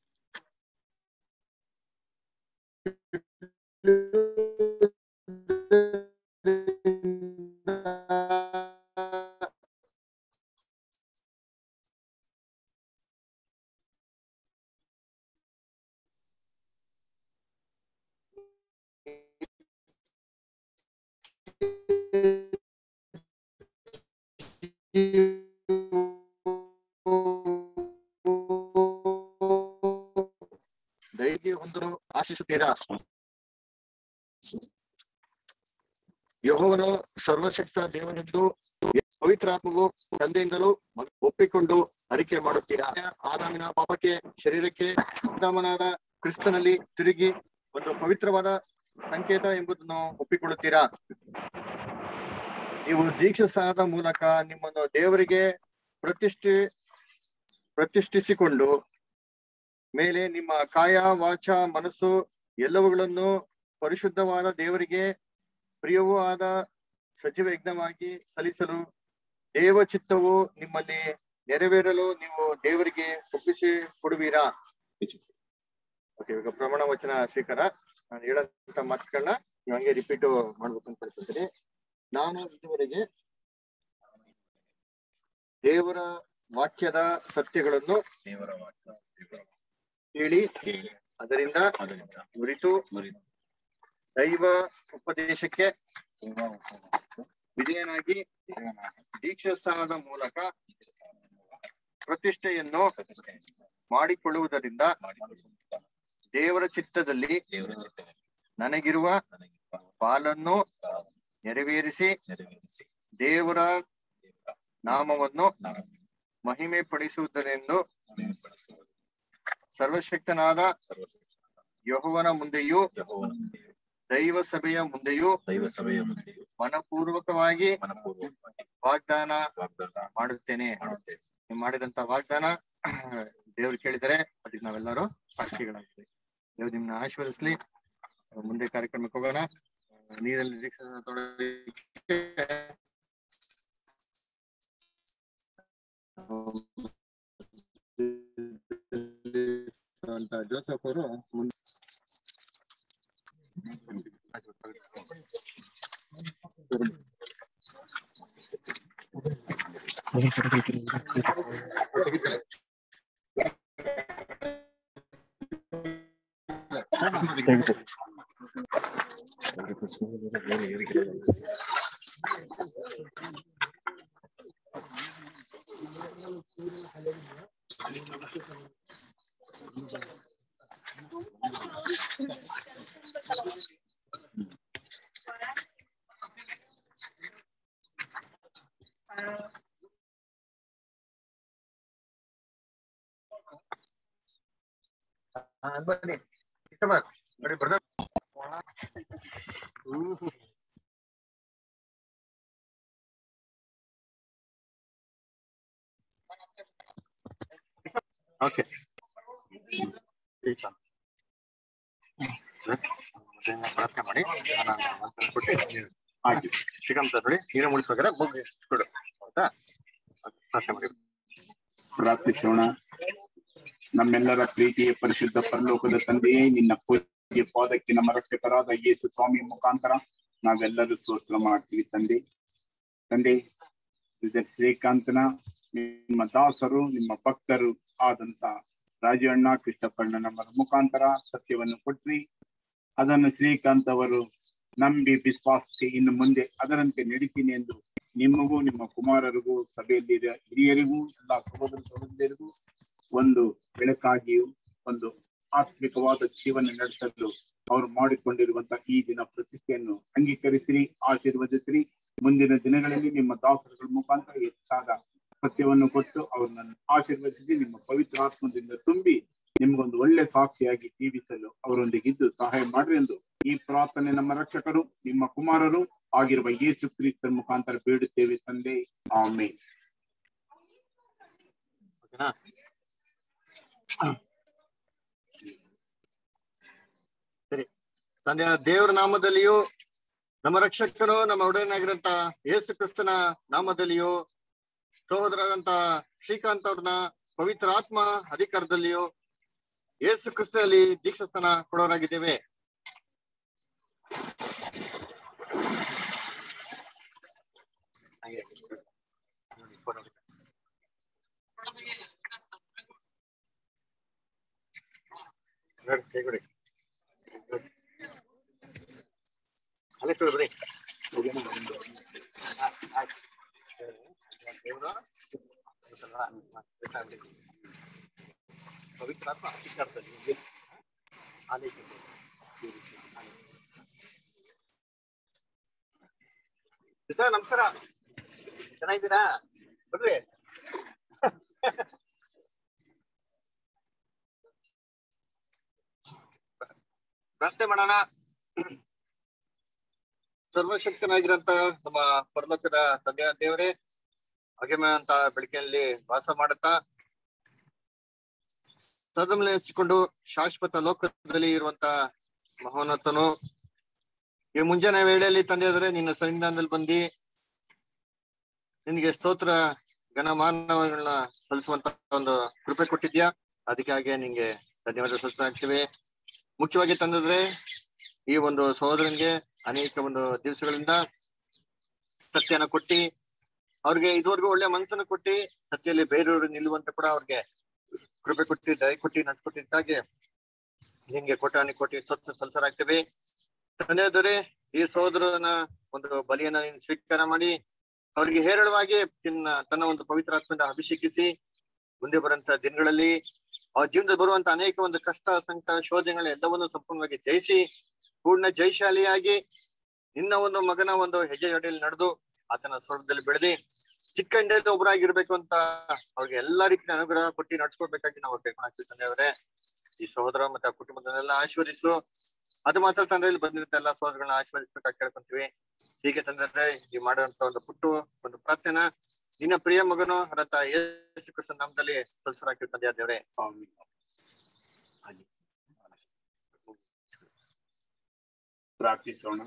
ಧೈರ್ಯ ಹೊಂದಲು ಆಶಿಸುತ್ತೀರಾ ಯಹೋವನು ಸರ್ವಶಕ್ತ ದೇವನೆಂದು ಪವಿತ್ರಾತ್ಮವು ತಂದೆಯಿಂದಲೂ ಮ- ಒಪ್ಪಿಕೊಂಡು ಅರಿಕೆ ಮಾಡುತ್ತೀರಾ ಆದಾಮಿನ ಪಾಪಕ್ಕೆ ಶರೀರಕ್ಕೆ ಆದಾಮನಾದ ಕ್ರಿಸ್ತನಲ್ಲಿ ತಿರುಗಿ ಒಂದು ಪವಿತ್ರವಾದ ಸಂಕೇತ ಎಂಬುದನ್ನು ಒಪ್ಪಿಕೊಳ್ಳುತ್ತೀರಾ ನೀವು ದೀಕ್ಷಾ ಸ್ಥಾನದ ಮೂಲಕ ನಿಮ್ಮನ್ನು ದೇವರಿಗೆ ಪ್ರತಿಷ್ಠೆ ಪ್ರತಿಷ್ಠಿಸಿಕೊಂಡು ಮೇಲೆ ನಿಮ್ಮ ಕಾಯ ವಾಚ ಮನಸ್ಸು ಎಲ್ಲವುಗಳನ್ನು ಪರಿಶುದ್ಧವಾದ ದೇವರಿಗೆ ಪ್ರಿಯವೂ ಆದ ಸಜೀವ ಯಜ್ಞವಾಗಿ ಸಲ್ಲಿಸಲು ದೇವ ಚಿತ್ತವು ನಿಮ್ಮಲ್ಲಿ ನೆರವೇರಲು ನೀವು ದೇವರಿಗೆ ಒಪ್ಪಿಸಿ ಕೊಡುವೀರಾ ಓಕೆ ಇವಾಗ ಪ್ರಮಾಣ ವಚನ ಸ್ವೀಕಾರ ನಾನು ಹೇಳಂತ ಮಾತುಗಳನ್ನ ನೀವು ಹಂಗೆ ರಿಪೀಟ್ ಮಾಡ್ಬೇಕು ಅಂತ ಹೇಳ್ತಿದ್ದೀನಿ ನಾನು ಇದುವರೆಗೆ ದೇವರ ವಾಕ್ಯದ ಸತ್ಯಗಳನ್ನು ದೇವರ ವಾಕ್ಯ ಹೇಳಿ ಕೇಳಿ ಅದರಿಂದ ಅದರಿಂದ ನುರಿತು ಮುರಿದು ದೈವ ಉಪದೇಶಕ್ಕೆ ವಿಧೇಯನಾಗಿ ದೀಕ್ಷಾ ಸ್ಥಾನದ ಮೂಲಕ ಪ್ರತಿಷ್ಠೆಯನ್ನು ಮಾಡಿಕೊಳ್ಳುವುದರಿಂದ ದೇವರ ಚಿತ್ತದಲ್ಲಿ ದೇವರ ಚಿತ್ತದಲ್ಲಿ ನನಗಿರುವ ನನಗೆ ಪಾಲನ್ನು ನೆರವೇರಿಸಿ ನೆರವೇರಿಸಿ ದೇವರ ದೇವರ ನಾಮವನ್ನು ನಾನು ಮಹಿಮೆ ಪಡಿಸುವುದರೆಂದು ಬಳಸುವುದು ಸರ್ವಶಕ್ತನಾದ ಸರ್ವಶ್ರೇಷ್ಠ ಯಹೋವನ ಮುಂದೆಯೂ ಯೆಹೋವನ ಮುಂದೆಯೂ ದೈವ ಸಭೆಯ ಮುಂದೆಯೂ ದೈವ ಸಭೆಯ ಮುಂದೆಯೂ ಮನಪೂರ್ವಕವಾಗಿ ಮನಪೂರ್ವಕವಾಗಿ ವಾಗ್ದಾನ ವಾಗ್ದಾನ ಮಾಡುತ್ತೇನೆ ಮಾಡುತ್ತೇವೆ ನೀವು ಮಾಡಿದಂತ ವಾಗ್ದಾನ ದೇವ್ರು ಕೇಳಿದರೆ ಅದಕ್ಕೆ ನಾವೆಲ್ಲರೂ ಸಾಕ್ಷಿಗಳಾಗ್ತೀವಿ ದೇವ್ರು ನಿಮ್ನ ಆಶೀರ್ವದಿಸ್ಲಿ ಮುಂದೆ ಕಾರ್ಯಕ್ರಮಕ್ಕೆ ಹೋಗೋಣ ನೀರಲ್ಲಿ ದೀಕ್ಷೆ ತೊಗೊಳೋದಕ್ಕೆ ಅಂತ ಜೋಸಫ್ ಅವರು ಮುಂದೆ ಹಾ, ಅದ್ ಬನ್ನಿ ಇಷ್ಟಪಡ್ ನೋಡಿ ಬ್ರದರ್ ಓಕೆ ಪ್ರಾರ್ಥನೆ ಮಾಡಿ ನಾನು ಮಂತ್ರ ಕೊಟ್ಟು ನೀರು ಹಾಕಿ ಶ್ರೀಕಾಂತ್ ನೋಡಿ ನೀರೇ ಮುಳಿಸ್ಬೇಕಾದ್ರೆ ಮುಗಿ ಕೊಡು ಹೌದಾ ಓಕೆ, ಪ್ರಾರ್ಥನೆ ಮಾಡಿ ಪ್ರಾರ್ಥಿಸೋಣ ನಮ್ಮೆಲ್ಲರ ಪ್ರೀತಿಯ ಪರಿಶುದ್ಧ ಪರಲೋಕದ ತಂದೆಯೇ ನಿನ್ನ ಪೂಜ್ಯ ಪಾದಕ್ಕೆ ನಮ್ಮ ರಕ್ಷಕರಾದ ಯೇಸು ಸ್ವಾಮಿ ಮುಖಾಂತರ ನಾವೆಲ್ಲರೂ ಸ್ತೋತ್ರ ಮಾಡ್ತೀವಿ ತಂದೆ ತಂದೆ ಬ್ರದರ್ ಶ್ರೀಕಾಂತನ ನಿಮ್ಮ ದಾಸರು ನಿಮ್ಮ ಭಕ್ತರು ಆದಂತ ರಾಜಣ್ಣ ಕೃಷ್ಣಪ್ಪಣ್ಣ ನಮ್ಮ ಮುಖಾಂತರ ಸತ್ಯವನ್ನು ಕೊಟ್ರಿ ಅದನ್ನು ಶ್ರೀಕಾಂತ್ ಅವರು ನಂಬಿ ವಿಶ್ವಾಸಿಸಿ ಇನ್ನು ಮುಂದೆ ಅದರಂತೆ ನಡೀತೀನಿ ಎಂದು ನಿಮಗೂ ನಿಮ್ಮ ಕುಮಾರರಿಗೂ ಸಭೆಯಲ್ಲಿ ಹಿರಿಯರಿಗೂ ಎಲ್ಲ ಸಹೋದರ ಸಹೋದರಿಯರಿಗೂ ಒಂದು ಬೆಳಕಾಗಿಯೂ ಒಂದು ಆತ್ಮಿಕವಾದ ಜೀವನ ನಡೆಸಲು ಅವರು ಮಾಡಿಕೊಂಡಿರುವಂತಹ ಈ ದಿನ ಪ್ರತಿಷ್ಠೆಯನ್ನು ಅಂಗೀಕರಿಸಿರಿ ಆಶೀರ್ವದಿಸಿರಿ ಮುಂದಿನ ದಿನಗಳಲ್ಲಿ ನಿಮ್ಮ ದಾಸರುಗಳ ಮುಖಾಂತರ ಹೆಚ್ಚಾದ ಸತ್ಯವನ್ನು ಕೊಟ್ಟು ಅವರನ್ನು ಆಶೀರ್ವದಿಸಿ ನಿಮ್ಮ ಪವಿತ್ರ ಆತ್ಮದಿಂದ ತುಂಬಿ ನಿಮಗೊಂದು ಒಳ್ಳೆ ಸಾಕ್ಷಿಯಾಗಿ ಜೀವಿಸಲು ಅವರೊಂದಿಗೆ ಇದ್ದು ಸಹಾಯ ಮಾಡ್ರಿ ಎಂದು ಈ ಪ್ರಾರ್ಥನೆ ನಮ್ಮ ರಕ್ಷಕರು ನಿಮ್ಮ ಕುಮಾರರು ಆಗಿರುವ ಯೇಸು ಕ್ರಿಸ್ತನ ಮುಖಾಂತರ ಬೇಡುತ್ತೇವೆ ತಂದೆ ಆಮೇ ಓಕೆನಾ ಸರಿ ತಂದೆಯ ದೇವರ ನಾಮದಲ್ಲಿಯೂ ನಮ್ಮ ರಕ್ಷಕನು ನಮ್ಮ ಒಡೆಯನಾಗಿರಂತ ಯೇಸು ಕ್ರಿಸ್ತನ ನಾಮದಲ್ಲಿಯೂ ಸಹೋದರರಂತ ಶ್ರೀಕಾಂತ್ ಅವ್ರನ್ನ ಪವಿತ್ರ ಆತ್ಮ ಅಧಿಕಾರದಲ್ಲಿಯೂ ಯೇಸು ಕ್ರಿಸ್ತನಲ್ಲಿ ದೀಕ್ಷಾಸ್ಥಾನ ಕೊಡೋರಾಗಿದ್ದೇವೆ ಹಾಗೆ. ನೋಡಿ, ಕೈ ಕೊಡಿ. ಅಲ್ಲೇ ಕೊಡು ಬಿಡಿ. ಆ, ಆಯ್ತು. ದೇವ್ರು ಗೊತ್ತಲ್ವಾ? ಗೊತ್ತಾಗ್ಬಿಡಿ. ಪವಿತ್ರ ಆತ್ಮ ಅಧಿಕಾರದಲ್ಲಿ ಇದೆ. ಆಲೇ ಇದೆ. ಆಲೇ. ಸಿಸ್ಟರ್, ನಮಸ್ಕಾರ ಚೆನ್ನಾಗಿದ್ದೀರಾ ಬರ್ರಿ ಪ್ರಾರ್ಥನೆ ಮಾಡೋಣ ಸರ್ವಶಕ್ತನಾಗಿರಂತ ನಮ್ಮ ಪರಲೋಕದ ತಂದೆಯ ದೇವರೇ ಅಗೆಮೆ ಅಂತ ಬೆಳಕಿನಲ್ಲಿ ವಾಸ ಮಾಡುತ್ತಾ ಸದಮಲೆ ಹಚ್ಚಿಕೊಂಡು ಶಾಶ್ವತ ಲೋಕದಲ್ಲಿ ಇರುವಂತ ಮಹೋನ್ನತನು ಈ ಮುಂಜಾನೆ ವೇಳೆಯಲ್ಲಿ ತಂದೆಯಾದರೆ ನಿನ್ನ ಸನ್ನಿಧಾನದಲ್ಲಿ ಬಂದಿ ನಿನಗೆ ಸ್ತೋತ್ರ ಘನಮಾನಗಳನ್ನ ಸಲ್ಲಿಸುವಂತ ಒಂದು ಕೃಪೆ ಕೊಟ್ಟಿದ್ಯಾ ಅದಕ್ಕಾಗಿ ನಿಂಗೆ ಧನ್ಯವಾದ ಸಲ್ಲಿಸ್ತಾಗ್ತೀವಿ ಮುಖ್ಯವಾಗಿ ತಂದಿದ್ರೆ ಈ ಒಂದು ಸಹೋದರನಿಗೆ ಅನೇಕ ಒಂದು ದಿವಸಗಳಿಂದ ಸತ್ಯನ ಕೊಟ್ಟಿ ಅವ್ರಿಗೆ ಇದುವರೆಗೂ ಒಳ್ಳೆ ಮನಸ್ಸನ್ನು ಕೊಟ್ಟಿ ಸತ್ಯದಲ್ಲಿ ಬೇರೆಯವರು ನಿಲ್ಲುವಂತ ಕೂಡ ಅವ್ರಿಗೆ ಕೃಪೆ ಕೊಟ್ಟಿ ದಯ ಕೊಟ್ಟಿ ನಡ್ಸ್ಕೊಟ್ಟಿದ್ದಾಗೆ ನಿಮ್ಗೆ ಕೋಟಾನಿ ಕೋಟಿ ಸ್ವಚ್ಛ ಸಲ್ಸರಾಗ್ತೇವೆ ತಂದೆಯಾದರೆ ಈ ಸಹೋದರನ ಒಂದು ಬಲಿಯನ್ನ ನೀನು ಸ್ವೀಕಾರ ಮಾಡಿ ಅವರಿಗೆ ಹೇರಳವಾಗಿ ತಿನ್ನ ತನ್ನ ಒಂದು ಪವಿತ್ರಾತ್ಮದಿಂದ ಅಭಿಷೇಕಿಸಿ ಮುಂದೆ ಬರುವಂತ ದಿನಗಳಲ್ಲಿ ಅವ್ರ ಜೀವನದಲ್ಲಿ ಬರುವಂತ ಅನೇಕ ಒಂದು ಕಷ್ಟ ಸಂಕಟ ಶೋಧನೆಗಳ ಎಲ್ಲವನ್ನು ಸಂಪೂರ್ಣವಾಗಿ ಜಯಿಸಿ ಪೂರ್ಣ ಜಯಶಾಲಿಯಾಗಿ ನಿನ್ನ ಒಂದು ಮಗನ ಒಂದು ಹೆಜ್ಜೆ ಜೊತೆಯಲ್ಲಿ ನಡೆದು ಆತನ ಸ್ವರ್ಗದಲ್ಲಿ ಬೆಳೆದಿ ಚಿಕ್ಕ ಇಂಡಿಯಾದ ಒಬ್ಬರಾಗಿರ್ಬೇಕು ಅಂತ ಅವ್ರಿಗೆ ಎಲ್ಲಾ ರೀತಿಯ ಅನುಗ್ರಹ ಕೊಟ್ಟು ನಡ್ಸ್ಕೊಡ್ಬೇಕಾಗಿ ನಾವು ಕೇಳ್ಕೊಳಕ್ತೀವಿ ತಂದೆಯವರೇ ಈ ಸಹೋದರ ಮತ್ತೆ ಆ ಕುಟುಂಬದನ್ನೆಲ್ಲ ಆಶೀರ್ವದಿಸು ಅದು ಮಾತ್ರ ತಂದೆಯಲ್ಲಿ ಬಂದಿರುತ್ತೆ ಎಲ್ಲ ಸಹೋದರಗಳನ್ನ ಆಶೀರ್ವದಿಸ್ಬೇಕಾಗಿ ಕೇಳ್ಕೊಂತೀವಿ ಹೀಗೆ ತಂದ್ರೆ ಈ ಮಾಡುವಂತ ಒಂದು ಪುಟ್ಟು ಒಂದು ಪ್ರಾರ್ಥನೆ ನಿನ್ನ ಪ್ರಿಯ ಮಗನು ಅದಂತ ಯೇಸು ಕ್ರಿಸ್ತನ ನಾಮದಲ್ಲಿ ಸಲ್ಸರಾಕಿರ್ತಾರೆ ದೇವ್ರೆ ಆಮೆನ್. ಪ್ರಾರ್ಥಿಸೋಣ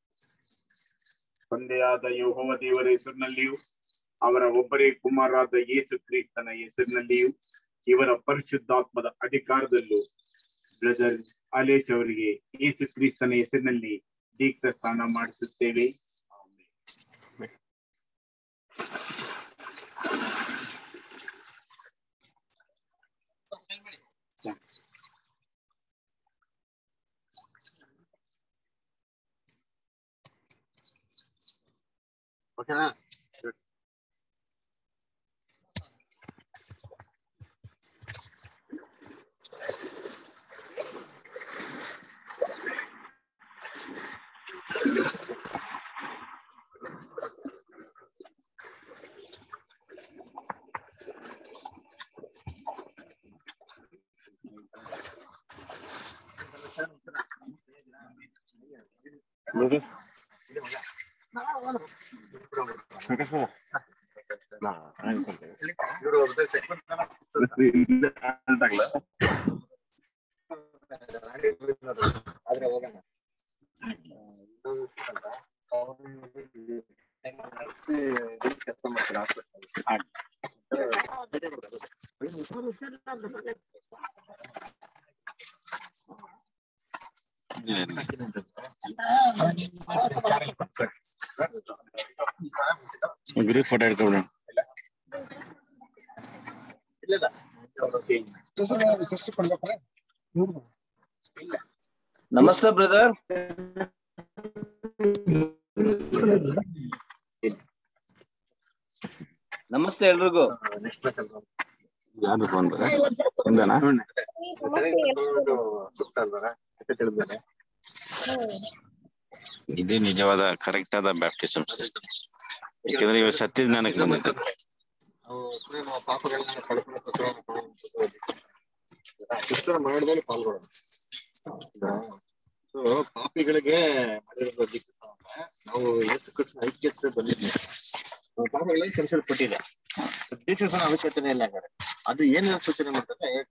ತಂದೆಯಾದ ಯಹೋವ ದೇವರ ಹೆಸರಿನಲ್ಲಿಯೂ ಅವರ ಒಬ್ಬರೇ ಕುಮಾರರಾದ ಯೇಸು ಕ್ರಿಸ್ತನ ಹೆಸರಿನಲ್ಲಿಯೂ ಇವರ ಪರಿಶುದ್ಧಾತ್ಮದ ಅಧಿಕಾರದಲ್ಲೂ ಬ್ರದರ್ ಅಲೇಶ್ ಅವರಿಗೆ ಯೇಸು ಕ್ರಿಸ್ತನ ಹೆಸರಿನಲ್ಲಿ ದೀಕ್ಷಾ ಸ್ನಾನ ಮಾಡಿಸುತ್ತೇವೆ ಆಮೆನ್. ಓಕೆನಾ ಇವರು ಒಬ್ರು ಆದ್ರೆ ಹೋಗೋಣ ಕೆಲಸ ಮಾಡ್ತಾರೆ ಗ್ರೂಪ್ ಫೋಟೋ ಹಿಡ್ಕೊಬಿಡ ಇಲ್ಲ ಸಿಸ್ಟರ್ ಕೊಡ್ಬೇಕಾ ನಮಸ್ತೆ ಬ್ರದರ್ ನಮಸ್ತೆ ಎಲ್ರಿಗೂ ನೆಕ್ಸ್ಟ್ ಬೇಕಲ್ವಾ ಯಾರು ಬಂದ್ರ ಇಂದನಾ ತಿಳಿದಾರೆ ಇದೇ ನಿಜವಾದ ಕರೆಕ್ಟ್ ಆದ ಬ್ಯಾಪ್ಟಿಸಮ್ ಸಿಸ್ಟಮ್ ಯಾಕಂದ್ರೆ ಇವಾಗ ಸತ್ಯದ ಜ್ಞಾನಕ್ಕೆ ಬಂದಿದ್ದೆ ನಾವು ಸುಮ್ಮನೆ ನಾವು ಪಾಪಗಳನ್ನ ಕಳ್ಕೊಳ್ಳೋ ಕ್ರಿಸ್ತನ ಮರಣದಲ್ಲಿ ಪಾಲ್ಗೊಳ್ಳೋಣ ಸೊ ಪಾಪಿಗಳಿಗೆ ಮಾಡಿರೋ ದೀಕ್ಷೆ ನಾವು ಯೇಸು ಕೃಷ್ಣ ಐಕ್ಯತೆ ಬಂದಿದ್ದೀವಿ ನಾವು ಪಾಪಗಳಿಗೆ ಕ್ಷಮಿಸಲ್ಪಟ್ಟಿದೆ ದೀಕ್ಷೆ ಅವಶ್ಯಕತೆ ಇಲ್ಲ ಹಂಗಾರೆ ಅದು ಏನೇನು ಸೂಚನೆ ಮಾಡ್ತದೆ